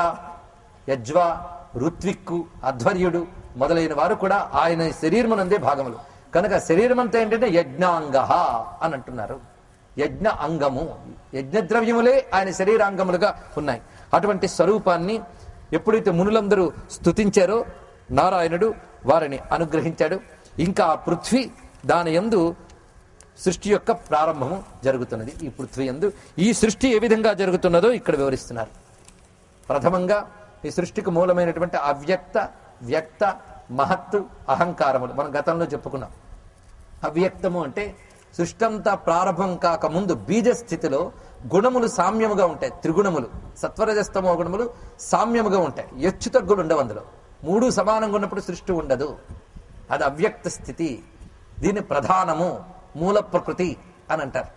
యజ్వ ఋత్విక్కు అధ్వర్యుడు మొదలైన వారు కూడా ఆయన శరీరమునందే భాగములు కనుక శరీరం అంతా ఏంటంటే యజ్ఞాంగ అని అంటున్నారు యజ్ఞ అంగము యజ్ఞద్రవ్యములే ఆయన శరీరాంగములుగా ఉన్నాయి అటువంటి స్వరూపాన్ని ఎప్పుడైతే మునులందరూ స్తుతించారో నారాయణుడు వారిని అనుగ్రహించాడు ఇంకా ఆ పృథ్వీ దాని యందు సృష్టి యొక్క ప్రారంభము జరుగుతున్నది ఈ పృథ్వీ యందు ఈ సృష్టి ఏ విధంగా జరుగుతున్నదో ఇక్కడ వివరిస్తున్నారు ప్రథమంగా ఈ సృష్టికి మూలమైనటువంటి అవ్యక్త వ్యక్త మహత్తు అహంకారములు మనం గతంలో చెప్పుకున్నాం అవ్యక్తము అంటే సృష్టి అంతా ప్రారంభం కాక ముందు బీజ స్థితిలో గుణములు సామ్యముగా ఉంటాయి త్రిగుణములు సత్వరజస్తమో గుణములు సామ్యముగా ఉంటాయి ఎచ్చు తగ్గులు ఉండవు అందులో మూడు సమానంగా ఉన్నప్పుడు సృష్టి ఉండదు అది అవ్యక్త స్థితి దీని ప్రధానము మూల ప్రకృతి అని అంటారు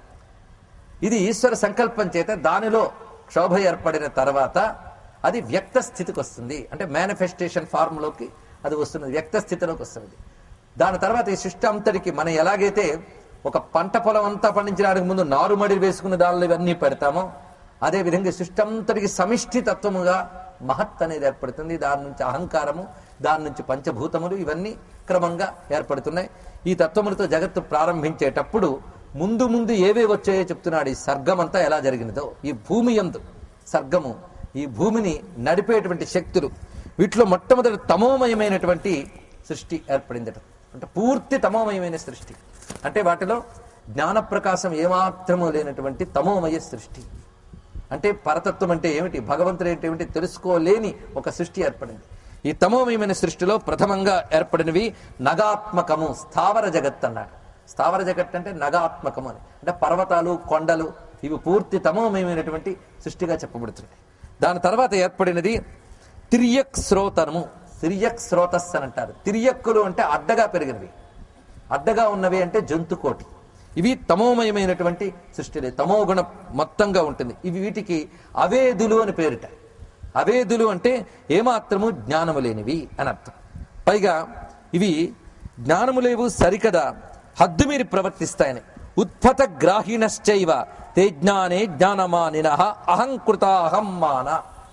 ఇది ఈశ్వర సంకల్పం చేత దానిలో క్షోభ ఏర్పడిన తర్వాత అది వ్యక్త స్థితికి వస్తుంది అంటే మేనిఫెస్టేషన్ ఫార్మ్లోకి అది వస్తున్నది వ్యక్త స్థితిలోకి వస్తుంది దాని తర్వాత ఈ సృష్టి అంతటికి మనం ఎలాగైతే ఒక పంట పొలం అంతా పండించడానికి ముందు నారుమడి వేసుకున్న దానిలో ఇవన్నీ పెడతామో అదే విధంగా ఈ సృష్టి అంతటికి సమిష్టి తత్వముగా మహత్ అనేది ఏర్పడుతుంది దాని నుంచి అహంకారము దాని నుంచి పంచభూతములు ఇవన్నీ క్రమంగా ఏర్పడుతున్నాయి ఈ తత్వములతో జగత్తు ప్రారంభించేటప్పుడు ముందు ముందు ఏవే వచ్చాయో చెప్తున్నాడు ఈ సర్గమంతా ఎలా జరిగినదో ఈ భూమి యందు సర్గము ఈ భూమిని నడిపేటువంటి శక్తులు వీటిలో మొట్టమొదటి తమోమయమైనటువంటి సృష్టి ఏర్పడిందట అంటే పూర్తి తమోమయమైన సృష్టి అంటే వాటిలో జ్ఞాన ప్రకాశం ఏమాత్రము లేనటువంటి తమోమయ సృష్టి అంటే పరతత్వం అంటే ఏమిటి భగవంతుడు అంటే ఏమిటి తెలుసుకోలేని ఒక సృష్టి ఏర్పడింది ఈ తమోమయమైన సృష్టిలో ప్రథమంగా ఏర్పడినవి నగాత్మకము స్థావర జగత్ అన్నాడు స్థావర జగత్ అంటే నగాత్మకము అని అంటే పర్వతాలు కొండలు ఇవి పూర్తి తమోమయమైనటువంటి సృష్టిగా చెప్పబడుతుంది దాని తర్వాత ఏర్పడినది తిరియక్ శ్రోతనము తిరియక్ శ్రోతస్ అని అంటారు తిరియక్కులు అంటే అడ్డగా పెరిగినవి అడ్డగా ఉన్నవి అంటే జంతుకోటి ఇవి తమోమయమైనటువంటి సృష్టిలే తమో గుణ మొత్తంగా ఉంటుంది ఇవి వీటికి అవేదులు అని పేరుట అవేదులు అంటే ఏమాత్రము జ్ఞానము లేనివి అని అర్థం పైగా ఇవి జ్ఞానము లేవు సరికదా హద్దు మీరు ప్రవర్తిస్తాయని ఉత్పత గ్రాహీణశ్చైవ తే జ్ఞానే జ్ఞానమానిన అహంకృతాహం మాన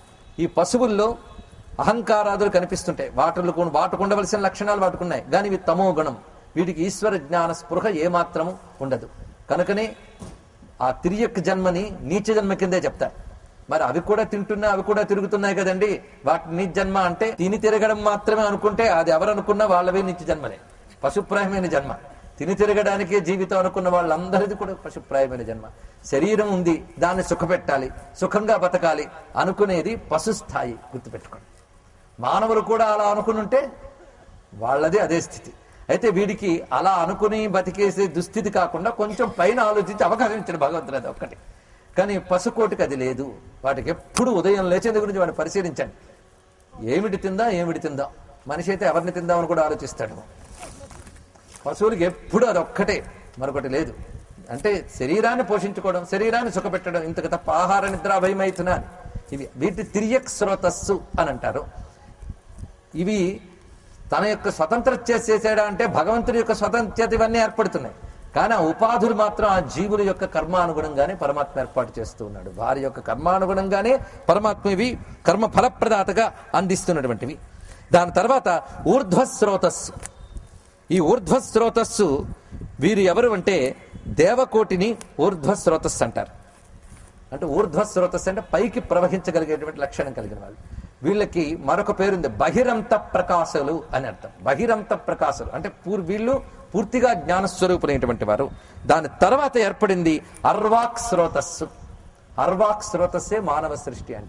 ఈ పశువుల్లో అహంకారాదులు కనిపిస్తుంటాయి వాటిలో కొను- వాటికి ఉండవలసిన లక్షణాలు వాటికున్నాయి కానీ ఇవి తమో గుణం వీటికి ఈశ్వర జ్ఞాన స్పృహ ఏమాత్రము ఉండదు కనుకనే ఆ తిరియక్ జన్మని నీచ జన్మ కిందే చెప్తారు మరి అవి కూడా తింటున్నా అవి కూడా తిరుగుతున్నాయి కదండి వాటి నీచ జన్మ అంటే తిని తిరగడం మాత్రమే అనుకుంటే అది ఎవరు అనుకున్నా వాళ్ళవే నీచ జన్మలే పశుప్రాయమైన జన్మ తిని తిరగడానికే జీవితం అనుకున్న వాళ్ళందరిది కూడా పశుప్రాయమైన జన్మ శరీరం ఉంది దాన్ని సుఖపెట్టాలి సుఖంగా బతకాలి అనుకునేది పశు స్థాయి గుర్తుపెట్టుకోండి మానవులు కూడా అలా అనుకుని ఉంటే వాళ్ళది అదే స్థితి అయితే వీడికి అలా అనుకుని బతికేసే దుస్థితి కాకుండా కొంచెం పైన ఆలోచించి అవకాశం ఇచ్చిన భగవంతుడు అది ఒక్కటి కానీ పశుకోటికి అది లేదు వాటికి ఎప్పుడు ఉదయం లేచేందు గురించి వాడిని పరిశీలించండి ఏమిటి తిందా ఏమిటి తిందా మనిషి అయితే ఎవరిని తిందామని కూడా ఆలోచిస్తాడు పశువులకి ఎప్పుడు అది ఒక్కటే మరొకటి లేదు అంటే శరీరాన్ని పోషించుకోవడం శరీరాన్ని సుఖపెట్టడం ఇంతకు తప్ప ఆహార నిద్ర భయమైతున్నారు ఇవి వీటి తిరియక్ స్రోతస్సు అని అంటారు ఇవి తన యొక్క స్వతంత్ర చేసేసాడా అంటే భగవంతుడి యొక్క స్వతంత్రత ఇవన్నీ ఏర్పడుతున్నాయి కానీ ఆ ఉపాధులు మాత్రం ఆ జీవుల యొక్క కర్మానుగుణంగానే పరమాత్మ ఏర్పాటు చేస్తూ ఉన్నాడు వారి యొక్క కర్మానుగుణంగానే పరమాత్మ ఇవి కర్మ ఫలప్రదాతగా అందిస్తున్నటువంటివి దాని తర్వాత ఊర్ధ్వస్రోతస్సు ఈ ఊర్ధ్వస్రోతస్సు వీరు ఎవరు అంటే దేవకోటిని ఊర్ధ్వస్రోతస్సు అంటారు అంటే ఊర్ధ్వస్రోతస్సు అంటే పైకి ప్రవహించగలిగేటువంటి లక్షణం కలిగిన వాళ్ళు వీళ్ళకి మరొక పేరుంది బహిరంత ప్రకాశులు అని అర్థం బహిరంత ప్రకాశులు అంటే పూర్ వీళ్ళు పూర్తిగా జ్ఞానస్వరూపులైనటువంటి వారు దాని తర్వాత ఏర్పడింది అర్వాక్ స్రోతస్సు అర్వాక్ స్రోతస్సే మానవ సృష్టి అంటే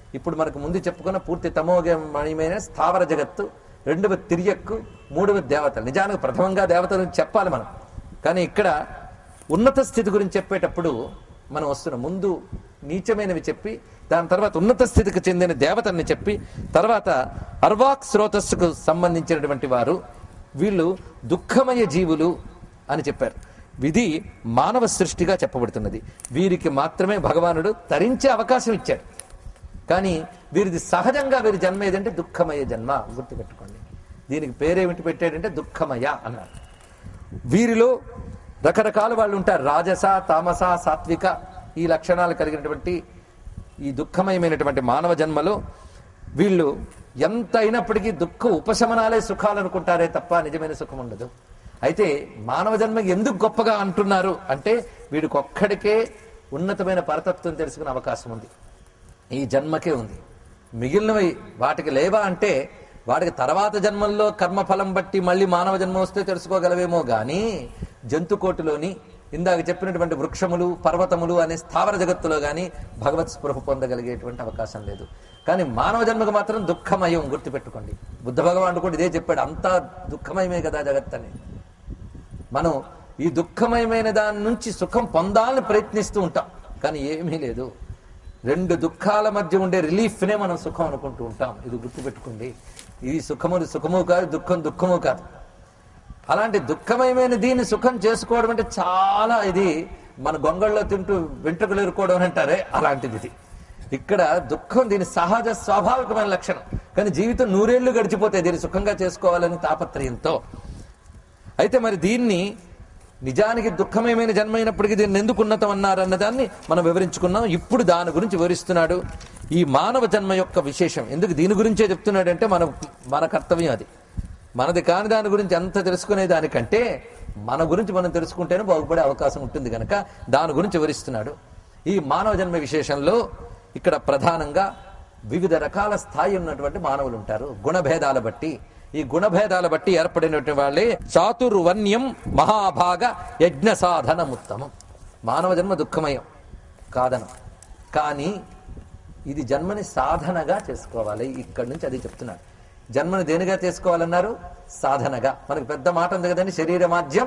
ఇప్పుడు మనకు ముందు చెప్పుకున్న పూర్తి తమోగమయమైన స్థావర జగత్తు రెండవ తిరియక్కు మూడవ దేవతలు నిజానికి ప్రథమంగా దేవతలు చెప్పాలి మనం కానీ ఇక్కడ ఉన్నత స్థితి గురించి చెప్పేటప్పుడు మనం వస్తున్నాం ముందు నీచమైనవి చెప్పి దాని తర్వాత ఉన్నత స్థితికి చెందిన దేవతల్ని చెప్పి తర్వాత అర్వాక్ స్రోతస్సుకు సంబంధించినటువంటి వారు వీళ్ళు దుఃఖమయ జీవులు అని చెప్పారు విధి మానవ సృష్టిగా చెప్పబడుతున్నది వీరికి మాత్రమే భగవానుడు తరించే అవకాశం ఇచ్చాడు కానీ వీరిది సహజంగా వీరి జన్మ ఏదంటే దుఃఖమయ జన్మ గుర్తుపెట్టుకోండి దీనికి పేరేమిటి పెట్టాడంటే దుఃఖమయ అన్నారు వీరిలో రకరకాల వాళ్ళు ఉంటారు రాజస తామస సాత్విక ఈ లక్షణాలు కలిగినటువంటి ఈ దుఃఖమయమైనటువంటి మానవ జన్మలో వీళ్ళు ఎంత అయినప్పటికీ దుఃఖ ఉపశమనాలే సుఖాలు అనుకుంటారే తప్ప నిజమైన సుఖం ఉండదు అయితే మానవ జన్మ ఎందుకు గొప్పగా అంటున్నారు అంటే వీడికి ఒక్కడికే ఉన్నతమైన పరతత్వం తెలుసుకునే అవకాశం ఉంది ఈ జన్మకే ఉంది మిగిలినవి వాటికి లేవా అంటే వాటికి తర్వాత జన్మల్లో కర్మఫలం బట్టి మళ్ళీ మానవ జన్మ వస్తే తెలుసుకోగలవేమో గాని జంతుకోటిలోని ఇందాక చెప్పినటువంటి వృక్షములు పర్వతములు అనే స్థావర జగత్తులో గాని భగవత్ స్పృహ పొందగలిగేటువంటి అవకాశం లేదు కానీ మానవ జన్మకు మాత్రం దుఃఖమయం గుర్తుపెట్టుకోండి బుద్ధ భగవానుడు కూడా ఇదే చెప్పాడు అంతా దుఃఖమయమే కదా జగత్ అని మనం ఈ దుఃఖమయమైన దాని నుంచి సుఖం పొందాలని ప్రయత్నిస్తూ ఉంటాం కానీ ఏమీ లేదు రెండు దుఃఖాల మధ్య ఉండే రిలీఫ్నే మనం సుఖం అనుకుంటూ ఉంటాం ఇది గుర్తుపెట్టుకోండి ఇది సుఖము సుఖము కాదు దుఃఖం దుఃఖము కాదు అలాంటి దుఃఖమయమైన దీన్ని సుఖం చేసుకోవడం అంటే చాలా ఇది మన గొంగళ్ళలో తింటూ వెంట్రుకలు ఎరుకోవడం అంటారే అలాంటిది ఇది ఇక్కడ దుఃఖం దీని సహజ స్వాభావికమైన లక్షణం కానీ జీవితం నూరేళ్లు గడిచిపోతాయి దీన్ని సుఖంగా చేసుకోవాలని తాపత్రయంతో అయితే మరి దీన్ని నిజానికి దుఃఖమయమైన జన్మైనప్పటికీ దీన్ని ఎందుకు ఉన్నతం అన్నారన్న దాన్ని మనం వివరించుకున్నాం ఇప్పుడు దాని గురించి వివరిస్తున్నాడు ఈ మానవ జన్మ యొక్క విశేషం ఎందుకు దీని గురించే చెప్తున్నాడంటే మన మన కర్తవ్యం అది మనది కాని దాని గురించి ఎంత తెలుసుకునే దానికంటే మన గురించి మనం తెలుసుకుంటేనే బాగుపడే అవకాశం ఉంటుంది కనుక దాని గురించి వివరిస్తున్నాడు ఈ మానవ జన్మ విశేషంలో ఇక్కడ ప్రధానంగా వివిధ రకాల స్థాయి ఉన్నటువంటి మానవులు ఉంటారు గుణభేదాల బట్టి ఈ గుణభేదాల బట్టి ఏర్పడినటువంటి వాళ్ళే చాతుర్వన్యం మహాభాగ యజ్ఞ సాధనముత్తమం మానవ జన్మ దుఃఖమయం కాదనం కానీ ఇది జన్మని సాధనగా చేసుకోవాలి ఇక్కడి నుంచి అది చెప్తున్నాడు జన్మని దేనిగా చేసుకోవాలన్నారు సాధనగా మనకు పెద్ద మాట ఉంది కదండి శరీర మాధ్యం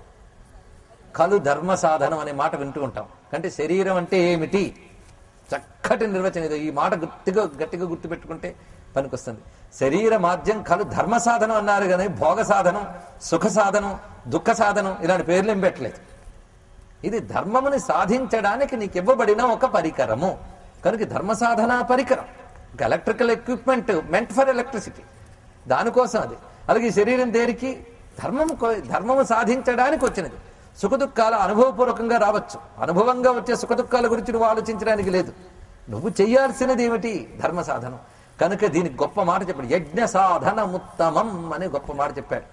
కలు ధర్మ సాధనం అనే మాట వింటూ ఉంటాం అంటే శరీరం అంటే ఏమిటి చక్కటి నిర్వచనం ఇది ఈ మాట గట్టిగా గట్టిగా గుర్తుపెట్టుకుంటే పనికొస్తుంది శరీర మాధ్యం కలు ధర్మ సాధనం అన్నారు కానీ భోగ సాధనం సుఖ సాధనం దుఃఖ సాధనం ఇలాంటి పేర్లు ఏం పెట్టలేదు ఇది ధర్మముని సాధించడానికి నీకు ఇవ్వబడిన ఒక పరికరము కనుక ధర్మ సాధన పరికరం ఒక ఎలక్ట్రికల్ ఎక్విప్మెంట్ మెంట్ ఫర్ ఎలక్ట్రిసిటీ దానికోసం అది అలాగే ఈ శరీరం దేనికి ధర్మము కో- ధర్మము సాధించడానికి వచ్చినది సుఖ దుఃఖాలు అనుభవపూర్వకంగా రావచ్చు అనుభవంగా వచ్చే సుఖ దుఃఖాల గురించి నువ్వు ఆలోచించడానికి లేదు నువ్వు చేయాల్సినది ఏమిటి ధర్మ సాధనం కనుక దీనికి గొప్ప మాట చెప్పాడు యజ్ఞ సాధనముత్తమం అనే గొప్ప మాట చెప్పాడు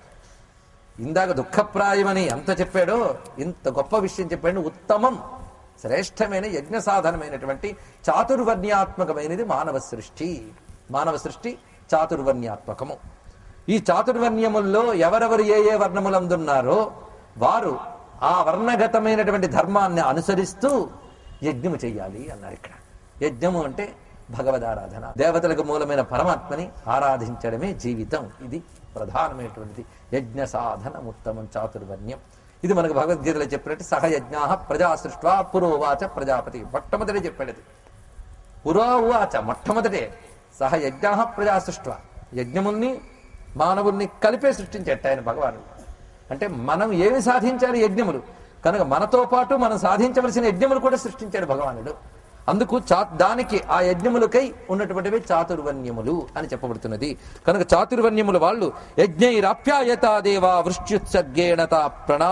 ఇందాక దుఃఖప్రాయమని ఎంత చెప్పాడో ఇంత గొప్ప విషయం చెప్పాడు ఉత్తమం శ్రేష్టమైన యజ్ఞ సాధనమైనటువంటి చాతుర్వర్ణ్యాత్మకమైనది మానవ సృష్టి మానవ సృష్టి చాతుర్వర్ణ్యాత్మకము ఈ చాతుర్వర్ణ్యముల్లో ఎవరెవరు ఏ ఏ వర్ణములందున్నారో వారు ఆ వర్ణగతమైనటువంటి ధర్మాన్ని అనుసరిస్తూ యజ్ఞము చెయ్యాలి అన్నారు ఇక్కడ యజ్ఞము అంటే భగవదారాధన దేవతలకు మూలమైన పరమాత్మని ఆరాధించడమే జీవితం ఇది ప్రధానమైనటువంటిది యజ్ఞ సాధన ఉత్తమం చాతుర్వర్ణ్యం ఇది మనకు భగవద్గీతలో చెప్పినట్టు సహయజ్ఞా ప్రజా సృష్వా పురోవాచ ప్రజాపతి మొట్టమొదటి చెప్పాడు అది పురోవాచ మొట్టమొదటే సహయజ్ఞా ప్రజా సృష్వ యజ్ఞముల్ని మానవుల్ని కలిపే సృష్టించేట ఆయన భగవానుడు అంటే మనం ఏమి సాధించాలి యజ్ఞములు కనుక మనతో పాటు మనం సాధించవలసిన యజ్ఞములు కూడా సృష్టించాడు భగవానుడు అందుకు చా దానికి ఆ యజ్ఞములకై ఉన్నటువంటివి చాతుర్వర్ణ్యములు అని చెప్పబడుతున్నది కనుక చాతుర్వర్ణ్యములు వాళ్ళు యజ్ఞైరాప్యాయతాదేవా వృష్ట్యుత్సర్గేణత ప్రణా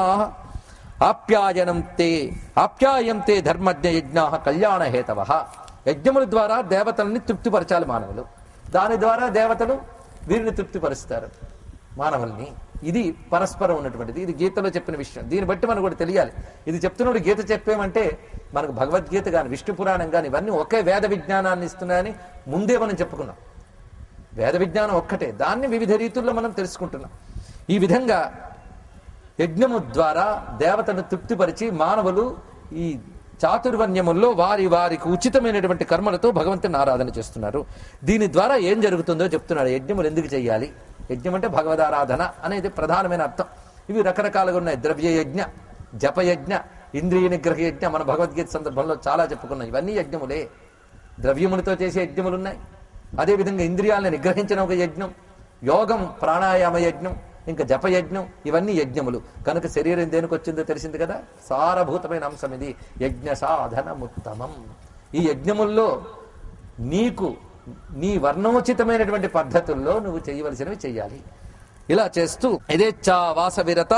ఆప్యాయనం తే ఆప్యాయం తే ధర్మజ్ఞ యజ్ఞా కళ్యాణ హేతవ యజ్ఞముల ద్వారా దేవతల్ని తృప్తిపరచాలి మానవులు దాని ద్వారా దేవతలు వీరిని తృప్తిపరుస్తారు మానవుల్ని ఇది పరస్పరం ఉన్నటువంటిది ఇది గీతలో చెప్పిన విషయం దీన్ని బట్టి మనకు కూడా తెలియాలి ఇది చెప్తున్నప్పుడు గీత చెప్పేమంటే మనకు భగవద్గీత కానీ విష్ణు పురాణం కానీ ఇవన్నీ ఒకే వేద విజ్ఞానాన్ని ఇస్తున్నాయని ముందే మనం చెప్పుకున్నాం వేద విజ్ఞానం ఒక్కటే దాన్ని వివిధ రీతుల్లో మనం తెలుసుకుంటున్నాం ఈ విధంగా యజ్ఞము ద్వారా దేవతను తృప్తిపరిచి మానవులు ఈ చాతుర్వర్ణ్యముల్లో వారి వారికి ఉచితమైనటువంటి కర్మలతో భగవంతుని ఆరాధన చేస్తున్నారు దీని ద్వారా ఏం జరుగుతుందో చెప్తున్నాడు యజ్ఞములు ఎందుకు చేయాలి యజ్ఞం అంటే భగవదారాధన అనేది ప్రధానమైన అర్థం ఇవి రకరకాలుగా ఉన్నాయి ద్రవ్య యజ్ఞ జపయజ్ఞ ఇంద్రియ నిగ్రహ యజ్ఞ మన భగవద్గీత సందర్భంలో చాలా చెప్పుకున్నాం ఇవన్నీ యజ్ఞములే ద్రవ్యములతో చేసే యజ్ఞములు ఉన్నాయి అదేవిధంగా ఇంద్రియాలను నిగ్రహించిన ఒక యజ్ఞం యోగం ప్రాణాయామ యజ్ఞం ఇంకా జపయజ్ఞం ఇవన్నీ యజ్ఞములు కనుక శరీరం దేనికి వచ్చిందో తెలిసింది కదా సారభూతమైన అంశం ఇది యజ్ఞ సాధనముత్తమం ఈ యజ్ఞముల్లో నీకు నీ వర్ణోచితమైనటువంటి పద్ధతుల్లో నువ్వు చేయవలసినవి చెయ్యాలి ఇలా చేస్తూ యథేచ్ఛా వాస విరత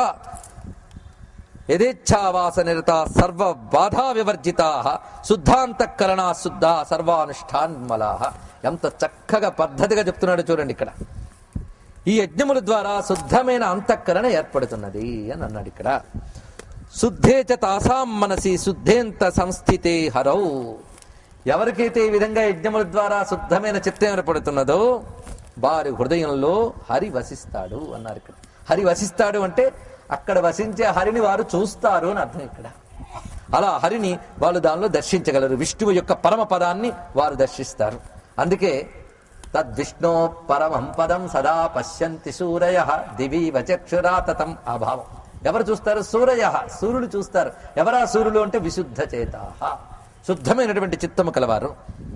యథేచ్ఛావాస నిరత సర్వ బాధా వివర్జితా శుద్ధాంతఃకరణ శుద్ధ సర్వానుష్ఠాన్మలా ఎంత చక్కగా పద్ధతిగా చెప్తున్నాడు చూడండి ఇక్కడ ఈ యజ్ఞముల ద్వారా శుద్ధమైన అంతఃకరణ ఏర్పడుతున్నది అని అన్నాడు ఇక్కడ శుద్ధేచ తాసాం మనసి శుద్ధేంత సంస్థితే హరౌ ఎవరికైతే ఈ విధంగా యజ్ఞముల ద్వారా శుద్ధమైన చిత్తం ఏర్పడుతున్నదో వారి హృదయంలో హరి వసిస్తాడు అన్నారు ఇక్కడ హరి వసిస్తాడు అంటే అక్కడ వసించే హరిని వారు చూస్తారు అని అర్థం ఇక్కడ అలా హరిని వాళ్ళు దానిలో దర్శించగలరు విష్ణువు యొక్క పరమ పదాన్ని వారు దర్శిస్తారు అందుకే తద్విష్ణో పరమం పదం సదా పశ్యంతి సూరయ దివీవ చక్షురా తతం అభావం ఎవరు చూస్తారు సూరయ సూర్యుడు చూస్తారు ఎవరా సూర్యులు అంటే విశుద్ధ చేతాహ శుద్ధమైనటువంటి చిత్తము కలవారు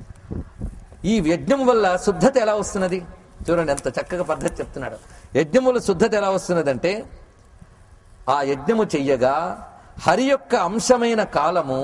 ఈ యజ్ఞం వల్ల శుద్ధత ఎలా వస్తున్నది చూడండి ఎంత చక్కగా పద్ధతి చెప్తున్నాడు యజ్ఞముల శుద్ధత ఎలా వస్తున్నదంటే ఆ యజ్ఞము చెయ్యగా హరి యొక్క అంశమైన కాలము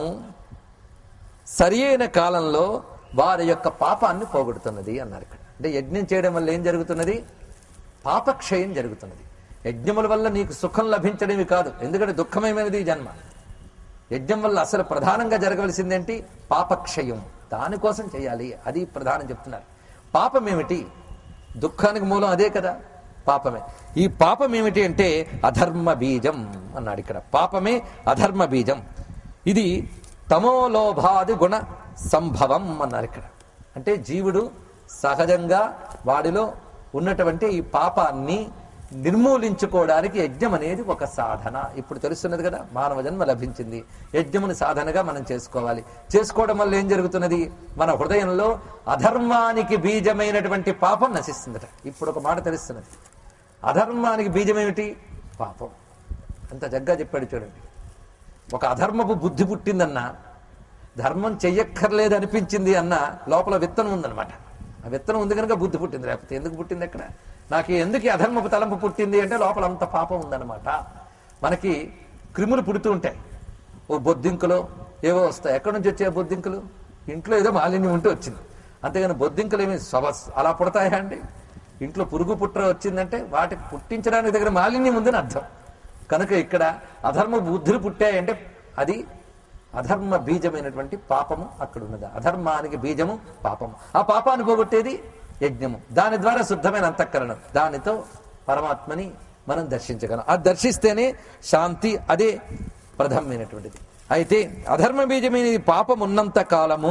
సరి అయిన కాలంలో వారి యొక్క పాపాన్ని పోగొడుతున్నది అన్నారు ఇక్కడ అంటే యజ్ఞం చేయడం వల్ల ఏం జరుగుతున్నది పాపక్షయం జరుగుతున్నది యజ్ఞముల వల్ల నీకు సుఖం లభించడమే కాదు ఎందుకంటే దుఃఖమేమైనది ఈ జన్మ యజ్ఞం వల్ల అసలు ప్రధానంగా జరగవలసిందేంటి పాపక్షయం దానికోసం చేయాలి అది ప్రధానం చెప్తున్నారు పాపం ఏమిటి దుఃఖానికి మూలం అదే కదా పాపమే ఈ పాపం ఏమిటి అంటే అధర్మ బీజం అన్నాడు ఇక్కడ పాపమే అధర్మ బీజం ఇది తమోలోభాది గుణ సంభవం అన్నారు ఇక్కడ అంటే జీవుడు సహజంగా వాడిలో ఉన్నటువంటి ఈ పాపాన్ని నిర్మూలించుకోవడానికి యజ్ఞం అనేది ఒక సాధన ఇప్పుడు తెలుస్తున్నది కదా మానవ జన్మ లభించింది యజ్ఞముని సాధనగా మనం చేసుకోవాలి చేసుకోవడం వల్ల ఏం జరుగుతున్నది మన హృదయంలో అధర్మానికి బీజమైనటువంటి పాపం నశిస్తుందట ఇప్పుడు ఒక మాట తెలుస్తున్నది అధర్మానికి బీజం ఏమిటి పాపం అంత జగ్గా చెప్పాడు చూడండి ఒక అధర్మపు బుద్ధి పుట్టిందన్నా ధర్మం చెయ్యక్కర్లేదు అనిపించింది అన్న లోపల విత్తనం ఉందన్నమాట ఆ విత్తనం ఉంది కనుక బుద్ధి పుట్టింది లేకపోతే ఎందుకు పుట్టింది ఎక్కడ నాకు ఎందుకు ఈ అధర్మపు తలంపు పుట్టింది అంటే లోపల అంత పాపం ఉందన్నమాట మనకి క్రిములు పుడుతూ ఉంటాయి ఓ బొద్దింకులో ఏవో వస్తాయి ఎక్కడి నుంచి వచ్చే బొద్దింకులు ఇంట్లో ఏదో మాలిన్యం ఉంటే వచ్చింది అంతేగాని బొద్దింకులు ఏమి సవస్ అలా పుడతాయా అండి ఇంట్లో పురుగు పుట్ర వచ్చిందంటే వాటికి పుట్టించడానికి దగ్గర మాలిన్యం ఉందని అర్థం కనుక ఇక్కడ అధర్మ బుద్ధులు పుట్టాయంటే అది అధర్మ బీజమైనటువంటి పాపము అక్కడ ఉన్నది అధర్మానికి బీజము పాపము ఆ పాపాన్ని పోగొట్టేది యజ్ఞము దాని ద్వారా శుద్ధమైన అంతఃకరణం దానితో పరమాత్మని మనం దర్శించగలం అది దర్శిస్తేనే శాంతి అదే ప్రథమైనటువంటిది అయితే అధర్మ బీజమైన ఈ పాపం ఉన్నంత కాలము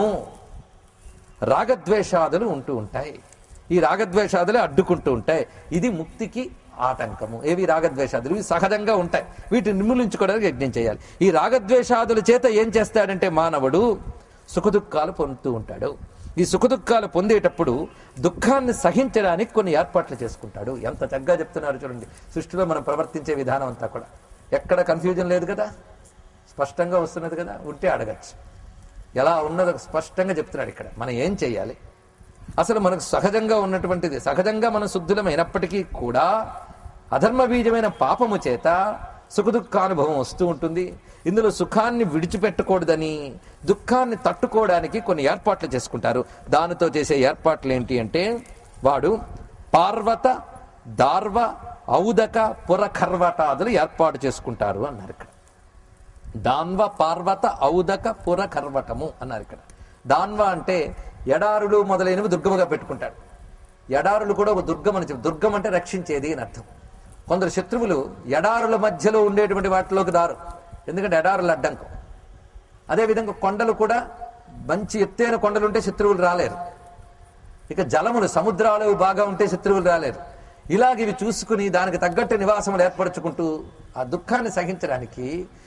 రాగద్వేషాదులు ఉంటూ ఉంటాయి ఈ రాగద్వేషాదులే అడ్డుకుంటూ ఉంటాయి ఇది ముక్తికి ఆటంకము ఏవి రాగద్వేషాదులు ఇవి సహజంగా ఉంటాయి వీటిని నిర్మూలించుకోవడానికి యజ్ఞం చేయాలి ఈ రాగద్వేషాదుల చేత ఏం చేస్తాడంటే మానవుడు సుఖదుఖాలు పొందుతూ ఉంటాడు ఈ సుఖదుఖాలు పొందేటప్పుడు దుఃఖాన్ని సహించడానికి కొన్ని ఏర్పాట్లు చేసుకుంటాడు ఎంత చక్కగా చెప్తున్నారు చూడండి సృష్టిలో మనం ప్రవర్తించే విధానం అంతా కూడా ఎక్కడ కన్ఫ్యూజన్ లేదు కదా స్పష్టంగా వస్తున్నది కదా ఉంటే అడగచ్చు ఎలా ఉన్నదో స్పష్టంగా చెప్తున్నాడు ఇక్కడ మనం ఏం చేయాలి అసలు మనకు సహజంగా ఉన్నటువంటిది సహజంగా మనం శుద్ధులమైనప్పటికీ కూడా అధర్మ బీజమైన పాపము చేత సుఖదుఖానుభవం వస్తూ ఉంటుంది ఇందులో సుఖాన్ని విడిచిపెట్టకూడదని దుఃఖాన్ని తట్టుకోవడానికి కొన్ని ఏర్పాట్లు చేసుకుంటారు దానితో చేసే ఏర్పాట్లు ఏంటి అంటే వాడు పార్వత దార్వ ఔదక పురఖర్వటాదులు ఏర్పాటు చేసుకుంటారు అన్నారు ఇక్కడ దాన్వ పార్వత ఔదక పుర కర్వటము అన్నారు ఇక్కడ దాన్వ అంటే ఎడారులు మొదలైనవి దుర్గముగా పెట్టుకుంటాడు ఎడారులు కూడా ఒక దుర్గం అని చెప్పి దుర్గం అంటే రక్షించేది అని అర్థం కొందరు శత్రువులు ఎడారుల మధ్యలో ఉండేటువంటి వాటిలోకి దారు ఎందుకంటే ఎడారులు అడ్డంకం అదేవిధంగా కొండలు కూడా మంచి ఎత్తైన కొండలు ఉంటే శత్రువులు రాలేరు ఇక జలములు సముద్రాలు బాగా ఉంటే శత్రువులు రాలేరు ఇలాగ ఇవి చూసుకుని దానికి తగ్గట్టు నివాసములు ఏర్పరచుకుంటూ ఆ దుఃఖాన్ని సహించడానికి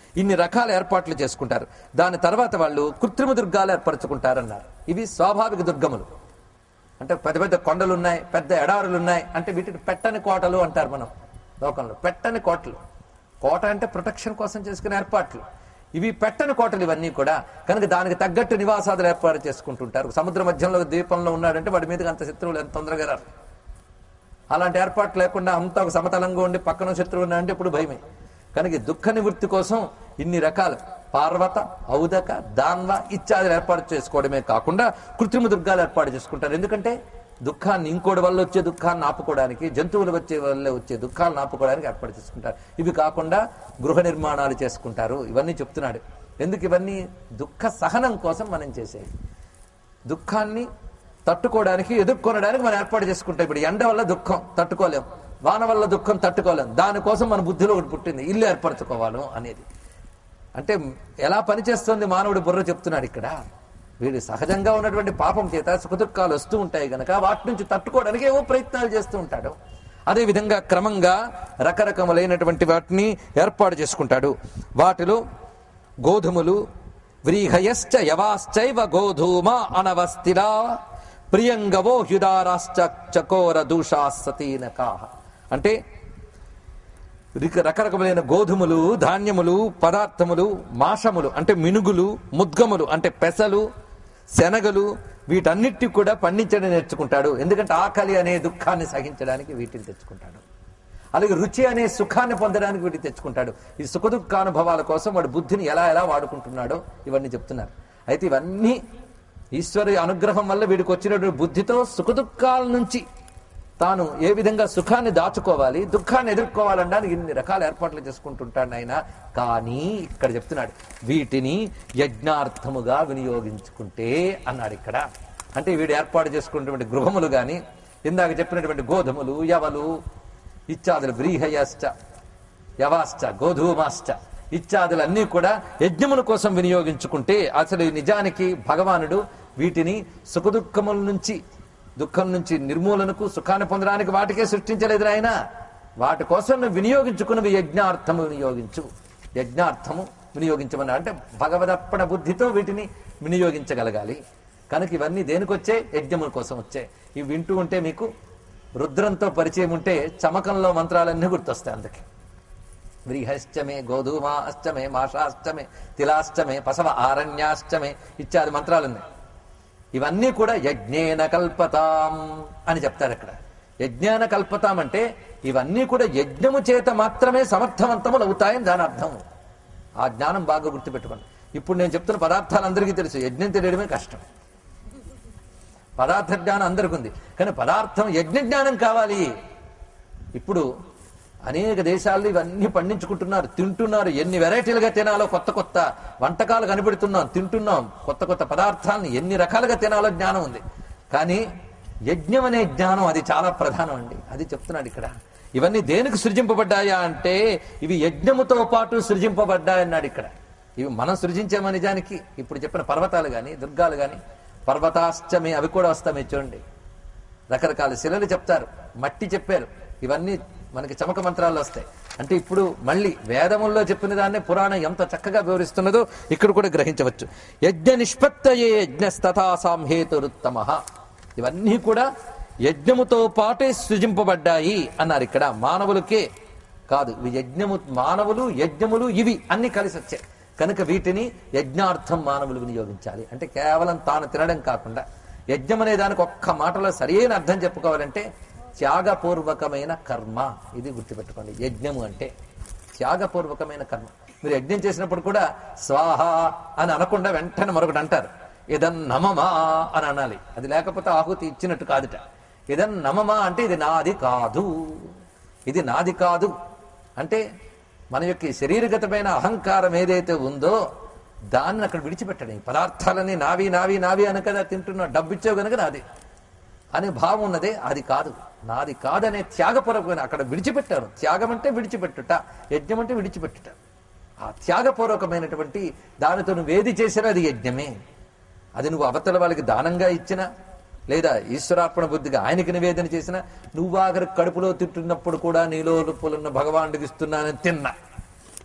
ఇన్ని రకాల ఏర్పాట్లు చేసుకుంటారు దాని తర్వాత వాళ్ళు కృత్రిమ దుర్గాలు ఏర్పరచుకుంటారన్నారు ఇవి స్వాభావిక దుర్గములు అంటే పెద్ద పెద్ద కొండలు ఉన్నాయి పెద్ద ఎడారులు ఉన్నాయి అంటే వీటిని పెట్టని కోటలు అంటారు మనం లోకంలో పెట్టని కోటలు కోట అంటే ప్రొటెక్షన్ కోసం చేసుకునే ఏర్పాట్లు ఇవి పెట్టని కోటలు ఇవన్నీ కూడా కనుక దానికి తగ్గట్టు నివాసాలు ఏర్పాటు చేసుకుంటుంటారు సముద్ర మధ్యంలో ద్వీపంలో ఉన్నాడంటే వాడి మీదకి అంత శత్రువులు ఎంత తొందరగా రారు అలాంటి ఏర్పాటు లేకుండా అంత ఒక సమతలంగా ఉండి పక్కన శత్రువు ఉన్నాడంటే ఇప్పుడు భయమే కనుక ఈ దుఃఖ నివృత్తి కోసం ఇన్ని రకాల పార్వత ఔదక దాన్వ ఇత్యాదులు ఏర్పాటు చేసుకోవడమే కాకుండా కృత్రిమ దుర్గాలు ఏర్పాటు చేసుకుంటారు ఎందుకంటే దుఃఖాన్ని ఇంకోటి వల్ల వచ్చే దుఃఖాన్ని ఆపుకోవడానికి జంతువులు వచ్చే వల్ల వచ్చే దుఃఖాలను ఆపుకోవడానికి ఏర్పాటు చేసుకుంటారు ఇవి కాకుండా గృహ నిర్మాణాలు చేసుకుంటారు ఇవన్నీ చెప్తున్నాడు ఎందుకు ఇవన్నీ దుఃఖ సహనం కోసం మనం చేసేది దుఃఖాన్ని తట్టుకోవడానికి ఎదుర్కొనడానికి మనం ఏర్పాటు చేసుకుంటాం ఇప్పుడు ఎండ వల్ల దుఃఖం తట్టుకోలేం వాన వల్ల దుఃఖం తట్టుకోలేం దానికోసం మన బుద్ధిలో ఒకటి పుట్టింది ఇల్లు ఏర్పరచుకోవాలి అనేది అంటే ఎలా పనిచేస్తుంది మానవుడి బుర్ర చెప్తున్నాడు ఇక్కడ వీడు సహజంగా ఉన్నటువంటి పాపం చేత సుఖదుఖాలు వస్తూ ఉంటాయి గనక వాటి నుంచి తట్టుకోవడానికి ఏవో ప్రయత్నాలు చేస్తూ ఉంటాడు అదే విధంగా క్రమంగా రకరకములైనటువంటి వాటిని ఏర్పాటు చేసుకుంటాడు వాటిలో గోధుమలు వ్రీహయశ్చ యవాశ్చైవ గోధూమ అనవస్థిరా ప్రియంగవో హ్యుదారాశ్చ చకోర దూషా సతీనకాహ అంటే రిక- రకరకములైన గోధుమలు ధాన్యములు పదార్థములు మాషములు అంటే మినుగులు ముద్గములు అంటే పెసలు శనగలు వీటన్నిటి కూడా పండించడం నేర్చుకుంటాడు ఎందుకంటే ఆకలి అనే దుఃఖాన్ని సహించడానికి వీటిని తెచ్చుకుంటాడు అలాగే రుచి అనే సుఖాన్ని పొందడానికి వీటిని తెచ్చుకుంటాడు ఈ సుఖ దుఃఖానుభవాల కోసం వాడు బుద్ధిని ఎలా ఎలా వాడుకుంటున్నాడో ఇవన్నీ చెప్తున్నారు అయితే ఇవన్నీ ఈశ్వరు అనుగ్రహం వల్ల వీడికి వచ్చినటువంటి బుద్ధితో సుఖ దుఃఖాల నుంచి తాను ఏ విధంగా సుఖాన్ని దాచుకోవాలి దుఃఖాన్ని ఎదుర్కోవాలనడానికి ఇన్ని రకాల ఏర్పాట్లు చేసుకుంటుంటాడు ఆయన కానీ ఇక్కడ చెప్తున్నాడు వీటిని యజ్ఞార్థముగా వినియోగించుకుంటే అన్నాడు ఇక్కడ అంటే వీడు ఏర్పాటు చేసుకున్నటువంటి గృహములు గాని ఇందాక చెప్పినటువంటి గోధుమలు యవలు ఇత్యాదులు వ్రీహయాశ్చ యవాశ్చ గోధూమాశ్చ ఇత్యాదులన్నీ కూడా యజ్ఞముల కోసం వినియోగించుకుంటే అసలు నిజానికి భగవానుడు వీటిని సుఖదుఖముల నుంచి దుఃఖం నుంచి నిర్మూలనకు సుఖాన్ని పొందడానికి వాటికే సృష్టించలేదు ఆయన వాటి కోసం నువ్వు వినియోగించుకున్నవి యజ్ఞార్థము వినియోగించు యజ్ఞార్థము వినియోగించమన్నా అంటే భగవదర్పణ బుద్ధితో వీటిని వినియోగించగలగాలి కనుక ఇవన్నీ దేనికొచ్చే యజ్ఞముల కోసం వచ్చే ఇవి వింటూ ఉంటే మీకు రుద్రంతో పరిచయం ఉంటే చమకంలో మంత్రాలన్నీ గుర్తొస్తాయి అందుకే వ్రీహశ్చమే గోధూమా అష్టమే మాషాష్టమే తిలాష్టమే పసవ ఆరణ్యాష్టమే ఇత్యాది మంత్రాలున్నాయి ఇవన్నీ కూడా యజ్ఞేన కల్పతాం అని చెప్తారు ఇక్కడ యజ్ఞాన కల్పతాం అంటే ఇవన్నీ కూడా యజ్ఞము చేత మాత్రమే సమర్థవంతములు అవుతాయని దాని అర్థం ఆ జ్ఞానం బాగా గుర్తుపెట్టుకోండి ఇప్పుడు నేను చెప్తున్న పదార్థాలు అందరికీ తెలుసు యజ్ఞం తెలియడమే కష్టం పదార్థ జ్ఞానం అందరికి ఉంది కానీ పదార్థం యజ్ఞ జ్ఞానం కావాలి ఇప్పుడు అనేక దేశాల్లో ఇవన్నీ పండించుకుంటున్నారు తింటున్నారు ఎన్ని వెరైటీలుగా తినాలో కొత్త కొత్త వంటకాలు కనిపెడుతున్నాం తింటున్నాం కొత్త కొత్త పదార్థాలను ఎన్ని రకాలుగా తినాలో జ్ఞానం ఉంది కానీ యజ్ఞం అనే జ్ఞానం అది చాలా ప్రధానం అండి అది చెప్తున్నాడు ఇక్కడ ఇవన్నీ దేనికి సృజింపబడ్డాయా అంటే ఇవి యజ్ఞముతో పాటు సృజింపబడ్డాయన్నాడు ఇక్కడ ఇవి మనం సృజించామా నిజానికి ఇప్పుడు చెప్పిన పర్వతాలు గాని దుర్గాలు గాని పర్వతాష్టమి అవి కూడా వస్తామే చూడండి రకరకాల శిలలు చెప్తారు మట్టి చెప్పారు ఇవన్నీ మనకి చమక మంత్రాల్లో వస్తాయి అంటే ఇప్పుడు మళ్ళీ వేదముల్లో చెప్పిన దాన్నే పురాణం ఎంత చక్కగా వివరిస్తున్నదో ఇక్కడ కూడా గ్రహించవచ్చు యజ్ఞ నిష్పత్తయే యజ్ఞస్తథా సాంహేతురుత్తమ ఇవన్నీ కూడా యజ్ఞముతో పాటే సృజింపబడ్డాయి అన్నారు ఇక్కడ మానవులకే కాదు ఇవి యజ్ఞము మానవులు యజ్ఞములు ఇవి అన్ని కలిసి వచ్చాయి కనుక వీటిని యజ్ఞార్థం మానవులు వినియోగించాలి అంటే కేవలం తాను తినడం కాకుండా యజ్ఞం అనే దానికి ఒక్క మాటలో సరైన అర్థం చెప్పుకోవాలంటే త్యాగపూర్వకమైన కర్మ ఇది గుర్తుపెట్టుకోండి యజ్ఞము అంటే త్యాగపూర్వకమైన కర్మ మీరు యజ్ఞం చేసినప్పుడు కూడా స్వాహ అని అనకుండా వెంటనే మరొకటి అంటారు ఇదన్ నమమా అని అనాలి అది లేకపోతే ఆహుతి ఇచ్చినట్టు కాదుట ఇదన్ నమమా అంటే ఇది నాది కాదు ఇది నాది కాదు అంటే మన యొక్క ఈ శరీరగతమైన అహంకారం ఏదైతే ఉందో దాన్ని అక్కడ విడిచిపెట్టడం ఈ పదార్థాలన్నీ నావి నావి నావి అని కదా తింటున్నా డబ్బు ఇచ్చావు కనుక నాది అనే భావం ఉన్నదే అది కాదు నాది కాదనే త్యాగపూర్వకమైన అక్కడ విడిచిపెట్టారు త్యాగం అంటే విడిచిపెట్టుట యజ్ఞం అంటే విడిచిపెట్టుట ఆ త్యాగపూర్వకమైనటువంటి దానితో నువ్వు ఏది చేసినా అది యజ్ఞమే అది నువ్వు అవతల వాళ్ళకి దానంగా ఇచ్చినా లేదా ఈశ్వరార్పణ బుద్ధిగా ఆయనకి నివేదన చేసినా నువ్వు ఆఖరి కడుపులో తింటున్నప్పుడు కూడా నీలో లోపలున్న భగవానుడికి ఇస్తున్నానని తిన్నా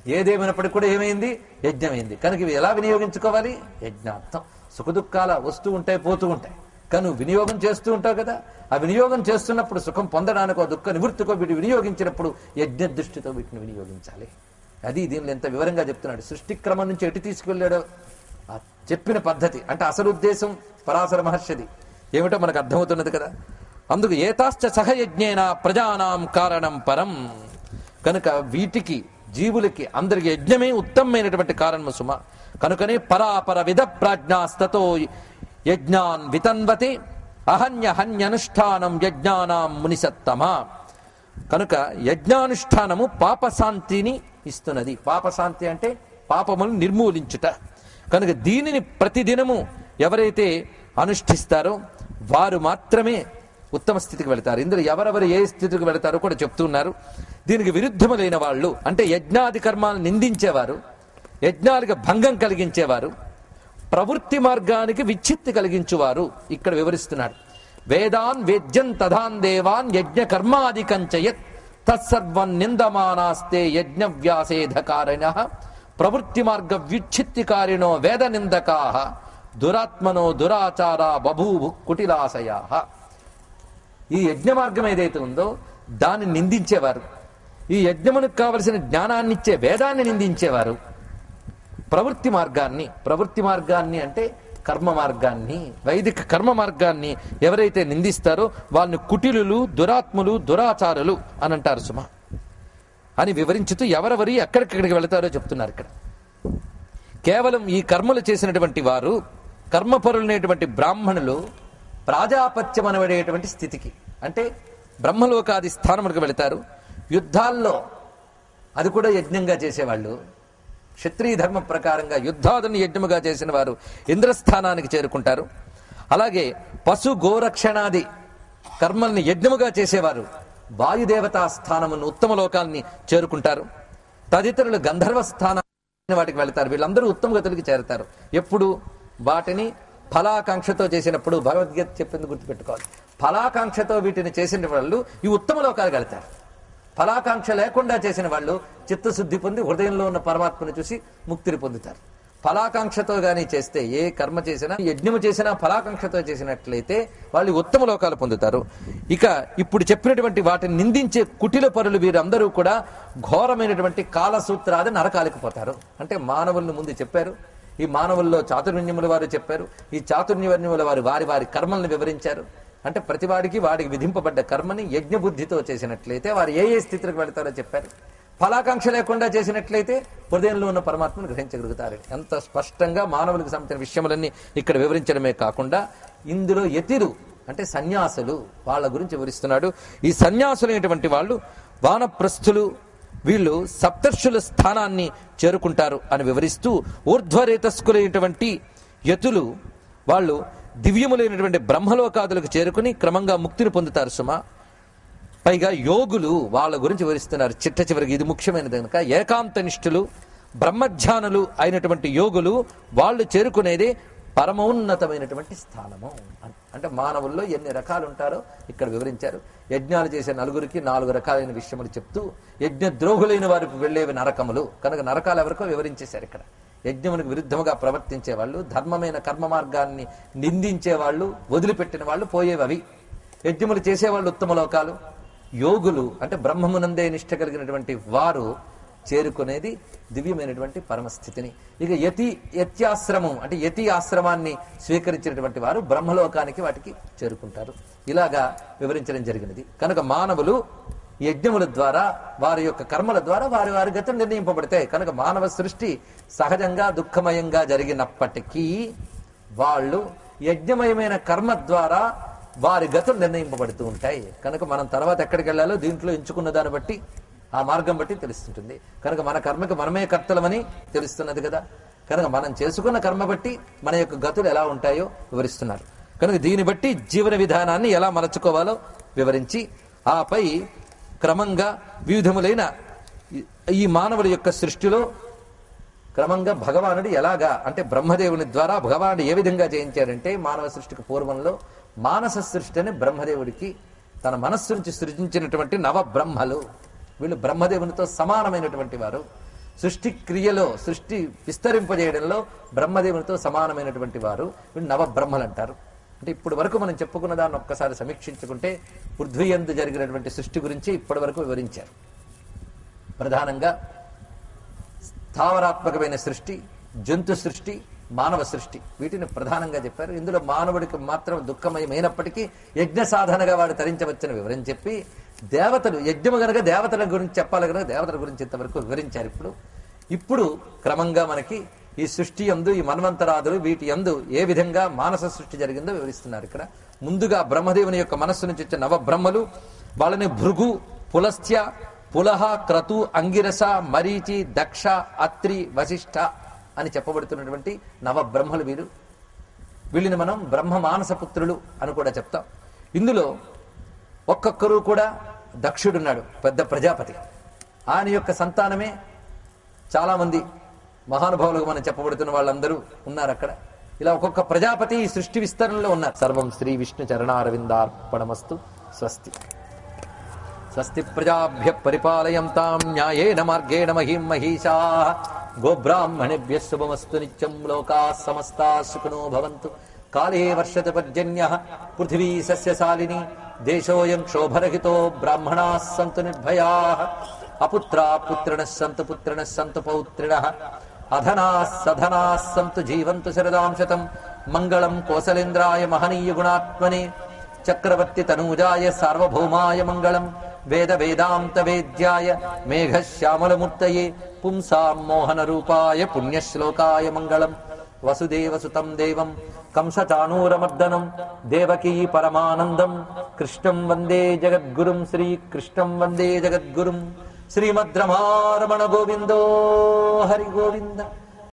ఏదేమైనప్పటికీ కూడా ఏమైంది యజ్ఞమైంది కనుక ఇవి ఎలా వినియోగించుకోవాలి యజ్ఞార్థం సుఖదుఖాల వస్తూ ఉంటాయి పోతూ ఉంటాయి కానీ నువ్వు వినియోగం చేస్తూ ఉంటావు కదా ఆ వినియోగం చేస్తున్నప్పుడు సుఖం పొందడానికో దుఃఖ నివృత్తికో వీటి వినియోగించినప్పుడు యజ్ఞ దృష్టితో వీటిని వినియోగించాలి అది దీనిలో ఎంత వివరంగా చెప్తున్నాడు సృష్టి క్రమం నుంచి ఎటు తీసుకెళ్ళాడో ఆ చెప్పిన పద్ధతి అంటే అసలు ఉద్దేశం పరాశర మహర్షిది ఏమిటో మనకు అర్థమవుతున్నది కదా అందుకు ఏతాశ్చ సహయజ్ఞేన ప్రజానాం కారణం పరం కనుక వీటికి జీవులకి అందరికి యజ్ఞమే ఉత్తమమైనటువంటి కారణము సుమ కనుకనే పరాపర విధ ప్రాజ్ఞాస్తతో యజ్ఞాన్ వితన్వతి అహన్య హన్యనుష్ఠానం యజ్ఞానాం మునిసత్తమ కనుక యజ్ఞానుష్ఠానము పాపశాంతిని ఇస్తున్నది పాపశాంతి అంటే పాపములు నిర్మూలించుట కనుక దీనిని ప్రతిదినము ఎవరైతే అనుష్ఠిస్తారో వారు మాత్రమే ఉత్తమ స్థితికి వెళతారు ఇందులో ఎవరెవరు ఏ స్థితికి వెళతారో కూడా చెప్తున్నారు దీనికి విరుద్ధములైన వాళ్ళు అంటే యజ్ఞాది కర్మాలను నిందించేవారు యజ్ఞాలకు భంగం కలిగించేవారు ప్రవృత్తి మార్గానికి విచ్ఛిత్తి కలిగించువారు ఇక్కడ వివరిస్తున్నాడు వేదాన్ వేద్యం తథాన్ దేవాన్ యజ్ఞ కర్మాదికంచయత్ తత్సర్వం నిందమానాస్తే యజ్ఞ వ్యాసేధకారిణ ప్రవృత్తి మార్గ వ్యుచ్ఛిత్తికారిణో వేద నిందకా దురాత్మనో దురాచార బభూభు కుటిలాశయా ఈ యజ్ఞ మార్గం ఏదైతే ఉందో దాన్ని నిందించేవారు ఈ యజ్ఞమునకు కావలసిన జ్ఞానాన్ని ఇచ్చే వేదాన్ని నిందించేవారు ప్రవృత్తి మార్గాన్ని ప్రవృత్తి మార్గాన్ని అంటే కర్మ మార్గాన్ని వైదిక కర్మ మార్గాన్ని ఎవరైతే నిందిస్తారో వాళ్ళని కుటిలులు దురాత్ములు దురాచారులు అని అంటారు సుమ అని వివరించుతూ ఎవరెవరి ఎక్కడికెక్కడికి వెళతారో చెప్తున్నారు ఇక్కడ కేవలం ఈ కర్మలు చేసినటువంటి వారు కర్మపరులైనటువంటి బ్రాహ్మణులు ప్రాజాపత్యం అనబడేటువంటి స్థితికి అంటే బ్రహ్మలోకాది స్థానములకు వెళతారు యుద్ధాల్లో అది కూడా యజ్ఞంగా చేసేవాళ్ళు క్షత్రియ ధర్మ ప్రకారంగా యుద్ధాదుని యజ్ఞముగా చేసిన వారు ఇంద్రస్థానానికి చేరుకుంటారు అలాగే పశు గోరక్షణాది కర్మల్ని యజ్ఞముగా చేసేవారు వాయుదేవతా స్థానమును ఉత్తమ లోకాల్ని చేరుకుంటారు తదితరులు గంధర్వ స్థానం వాటికి వెళతారు వీళ్ళందరూ ఉత్తమ గతులకి చేరుతారు ఎప్పుడు వాటిని ఫలాకాంక్షతో చేసినప్పుడు భగవద్గీత చెప్పింది గుర్తుపెట్టుకోవాలి ఫలాకాంక్షతో వీటిని చేసిన వాళ్ళు ఈ ఉత్తమ లోకాలకు వెళతారు ఫలాకాంక్ష లేకుండా చేసిన వాళ్ళు చిత్తశుద్ధి పొంది హృదయంలో ఉన్న పరమాత్మను చూసి ముక్తిని పొందుతారు ఫలాకాంక్షతో గాని చేస్తే ఏ కర్మ చేసినా యజ్ఞము చేసినా ఫలాకాంక్షతో చేసినట్లయితే వాళ్ళు ఉత్తమ లోకాలు పొందుతారు ఇక ఇప్పుడు చెప్పినటువంటి వాటిని నిందించే కుటిల పరులు వీరందరూ కూడా ఘోరమైనటువంటి కాలసూత్రాది నరకాలకు పోతారు అంటే మానవులను ముందు చెప్పారు ఈ మానవుల్లో చాతుర్ణ్యముల వారు చెప్పారు ఈ చాతుర్ణ్యవర్ణ్యముల వారు వారి వారి కర్మలను వివరించారు అంటే ప్రతివాడికి వాడికి విధింపబడ్డ కర్మని యజ్ఞ బుద్ధితో చేసినట్లయితే వారు ఏ ఏ స్థితికి వెళతారో చెప్పారు ఫలాకాంక్ష లేకుండా చేసినట్లయితే హృదయంలో ఉన్న పరమాత్మను గ్రహించగలుగుతారు ఎంత స్పష్టంగా మానవులకు సంబంధించిన విషయములన్నీ ఇక్కడ వివరించడమే కాకుండా ఇందులో యతిరు అంటే సన్యాసులు వాళ్ళ గురించి వివరిస్తున్నాడు ఈ సన్యాసులైనటువంటి వాళ్ళు వానప్రస్థులు వీళ్ళు సప్తర్షుల స్థానాన్ని చేరుకుంటారు అని వివరిస్తూ ఊర్ధ్వరేతస్కులైనటువంటి యతులు వాళ్ళు దివ్యములైనటువంటి బ్రహ్మలోకాదులకు చేరుకుని క్రమంగా ముక్తిని పొందుతారు సుమా పైగా యోగులు వాళ్ళ గురించి వివరిస్తున్నారు చిట్ట చివరికి ఇది ముఖ్యమైనది కనుక ఏకాంత నిష్ఠులు బ్రహ్మధ్యానులు అయినటువంటి యోగులు వాళ్ళు చేరుకునేది పరమోన్నతమైనటువంటి స్థానము అని. అంటే మానవుల్లో ఎన్ని రకాలు ఉంటారో ఇక్కడ వివరించారు యజ్ఞాలు చేసే నలుగురికి నాలుగు రకాలైన విషయములు చెప్తూ యజ్ఞ ద్రోహులైన వారికి వెళ్ళేవి నరకములు కనుక నరకాలు ఎవరికో వివరించేశారు ఇక్కడ యజ్ఞమునికి విరుద్ధముగా ప్రవర్తించే వాళ్ళు ధర్మమైన కర్మ మార్గాన్ని నిందించే వాళ్ళు వదిలిపెట్టిన వాళ్ళు పోయేవి అవి యజ్ఞములు చేసేవాళ్ళు ఉత్తమ లోకాలు యోగులు అంటే బ్రహ్మమునందే నిష్ట కలిగినటువంటి వారు చేరుకునేది దివ్యమైనటువంటి పరమస్థితిని ఇక యతి యత్యాశ్రమం అంటే యతి ఆశ్రమాన్ని స్వీకరించినటువంటి వారు బ్రహ్మలోకానికి వాటికి చేరుకుంటారు ఇలాగా వివరించడం జరిగినది కనుక మానవులు యజ్ఞముల ద్వారా వారి యొక్క కర్మల ద్వారా వారి వారి గతులు నిర్ణయింపబడతాయి కనుక మానవ సృష్టి సహజంగా దుఃఖమయంగా జరిగినప్పటికీ వాళ్ళు యజ్ఞమయమైన కర్మ ద్వారా వారి గతులు నిర్ణయింపబడుతూ ఉంటాయి కనుక మనం తర్వాత ఎక్కడికి వెళ్ళాలో దీంట్లో ఎంచుకున్న దాన్ని బట్టి ఆ మార్గం బట్టి తెలుస్తుంటుంది కనుక మన కర్మకి మనమే కర్తలమని తెలుస్తున్నది కదా కనుక మనం చేసుకున్న కర్మ బట్టి మన యొక్క గతులు ఎలా ఉంటాయో వివరిస్తున్నారు కనుక దీన్ని బట్టి జీవన విధానాన్ని ఎలా మలచుకోవాలో వివరించి ఆపై క్రమంగా వివిధములైన ఈ- ఈ మానవుల యొక్క సృష్టిలో క్రమంగా భగవానుడు ఎలాగా అంటే బ్రహ్మదేవుని ద్వారా భగవానుడు ఏ విధంగా చేయించాడంటే మానవ సృష్టికి పూర్వంలో మానస సృష్టి అని బ్రహ్మదేవుడికి తన మనస్సు నుంచి సృజించినటువంటి నవ బ్రహ్మలు వీళ్ళు బ్రహ్మదేవునితో సమానమైనటువంటి వారు సృష్టి క్రియలో సృష్టి విస్తరింపజేయడంలో బ్రహ్మదేవునితో సమానమైనటువంటి వారు వీళ్ళు నవబ్రహ్మలు అంటారు అంటే ఇప్పుడు వరకు మనం చెప్పుకున్న దాన్ని ఒక్కసారి సమీక్షించుకుంటే పృథ్వీ యందు జరిగినటువంటి సృష్టి గురించి ఇప్పటి వరకు వివరించారు ప్రధానంగా స్థావరాత్మకమైన సృష్టి జంతు సృష్టి మానవ సృష్టి వీటిని ప్రధానంగా చెప్పారు ఇందులో మానవుడికి మాత్రం దుఃఖమయమైనప్పటికీ యజ్ఞ సాధనగా వాడు తరించవచ్చని వివరం చెప్పి దేవతలు యజ్ఞము గనక దేవతల గురించి చెప్పాలి కనుక దేవతల గురించి ఇంతవరకు వివరించారు ఇప్పుడు ఇప్పుడు క్రమంగా మనకి ఈ సృష్టి యందు ఈ మన్వంతరాదులు వీటి యందు ఏ విధంగా మానస సృష్టి జరిగిందో వివరిస్తున్నారు ఇక్కడ ముందుగా బ్రహ్మదేవుని యొక్క మనస్సు నుంచి వచ్చే నవ బ్రహ్మలు వాళ్ళని భృగు పులస్త్య పులహ క్రతు అంగిరస మరీచి దక్ష అత్రి వశిష్ఠ అని చెప్పబడుతున్నటువంటి నవ బ్రహ్మలు వీరు వీళ్ళని మనం బ్రహ్మ మానస పుత్రులు అని కూడా చెప్తాం ఇందులో ఒక్కొక్కరు కూడా దక్షుడున్నాడు పెద్ద ప్రజాపతి ఆయన యొక్క సంతానమే చాలా మంది మహానుభావులుగా మనం చెప్పబడుతున్న వాళ్ళందరూ ఉన్నారు అక్కడ ఇలా ఒక్కొక్క ప్రజాపతి ఈ సృష్టి విస్తరణలో ఉన్నారు సర్వం శ్రీ విష్ణు చరణారవిందార్పణమస్తు స్వస్తి స్వస్తి ప్రజాభ్య పరిపాలయంతాం న్యాయేన మార్గేణ మహిం మహిషా గోబ్రాహ్మణేభ్య శుభమస్తు నిత్యం లోకా సమస్తా సుఖినో భవంతు కాళే వర్షత పర్జన్య పృథివీ సస్యశాలిని దేశోయం క్షోభరహితో బ్రాహ్మణా సంతు నిర్భయా అపుత్రా పుత్రిణ సంతు పుత్రిణ సంతు పౌత్రిణ అధనా సధనా సంతు జీవంతు శరదాం శతం మంగళం కోసలేంద్రాయ మహనీయ గుణాత్మనే చక్రవర్తి తనూజాయ సార్వభౌమాయ మంగళం వేద వేదాంత వేద్యాయ మేఘశ్యామలమూర్తయే పుంసాం మోహన రూపాయ పుణ్యశ్లోకాయ మంగళం వసుదేవసుతం దేవం కంసచాణూరమర్దనం దేవకీ పరమానందం కృష్ణం వందే జగద్గురుం శ్రీకృష్ణం వందే జగద్గురుం శ్రీమద్రమారమణ గోవిందో హరి గోవింద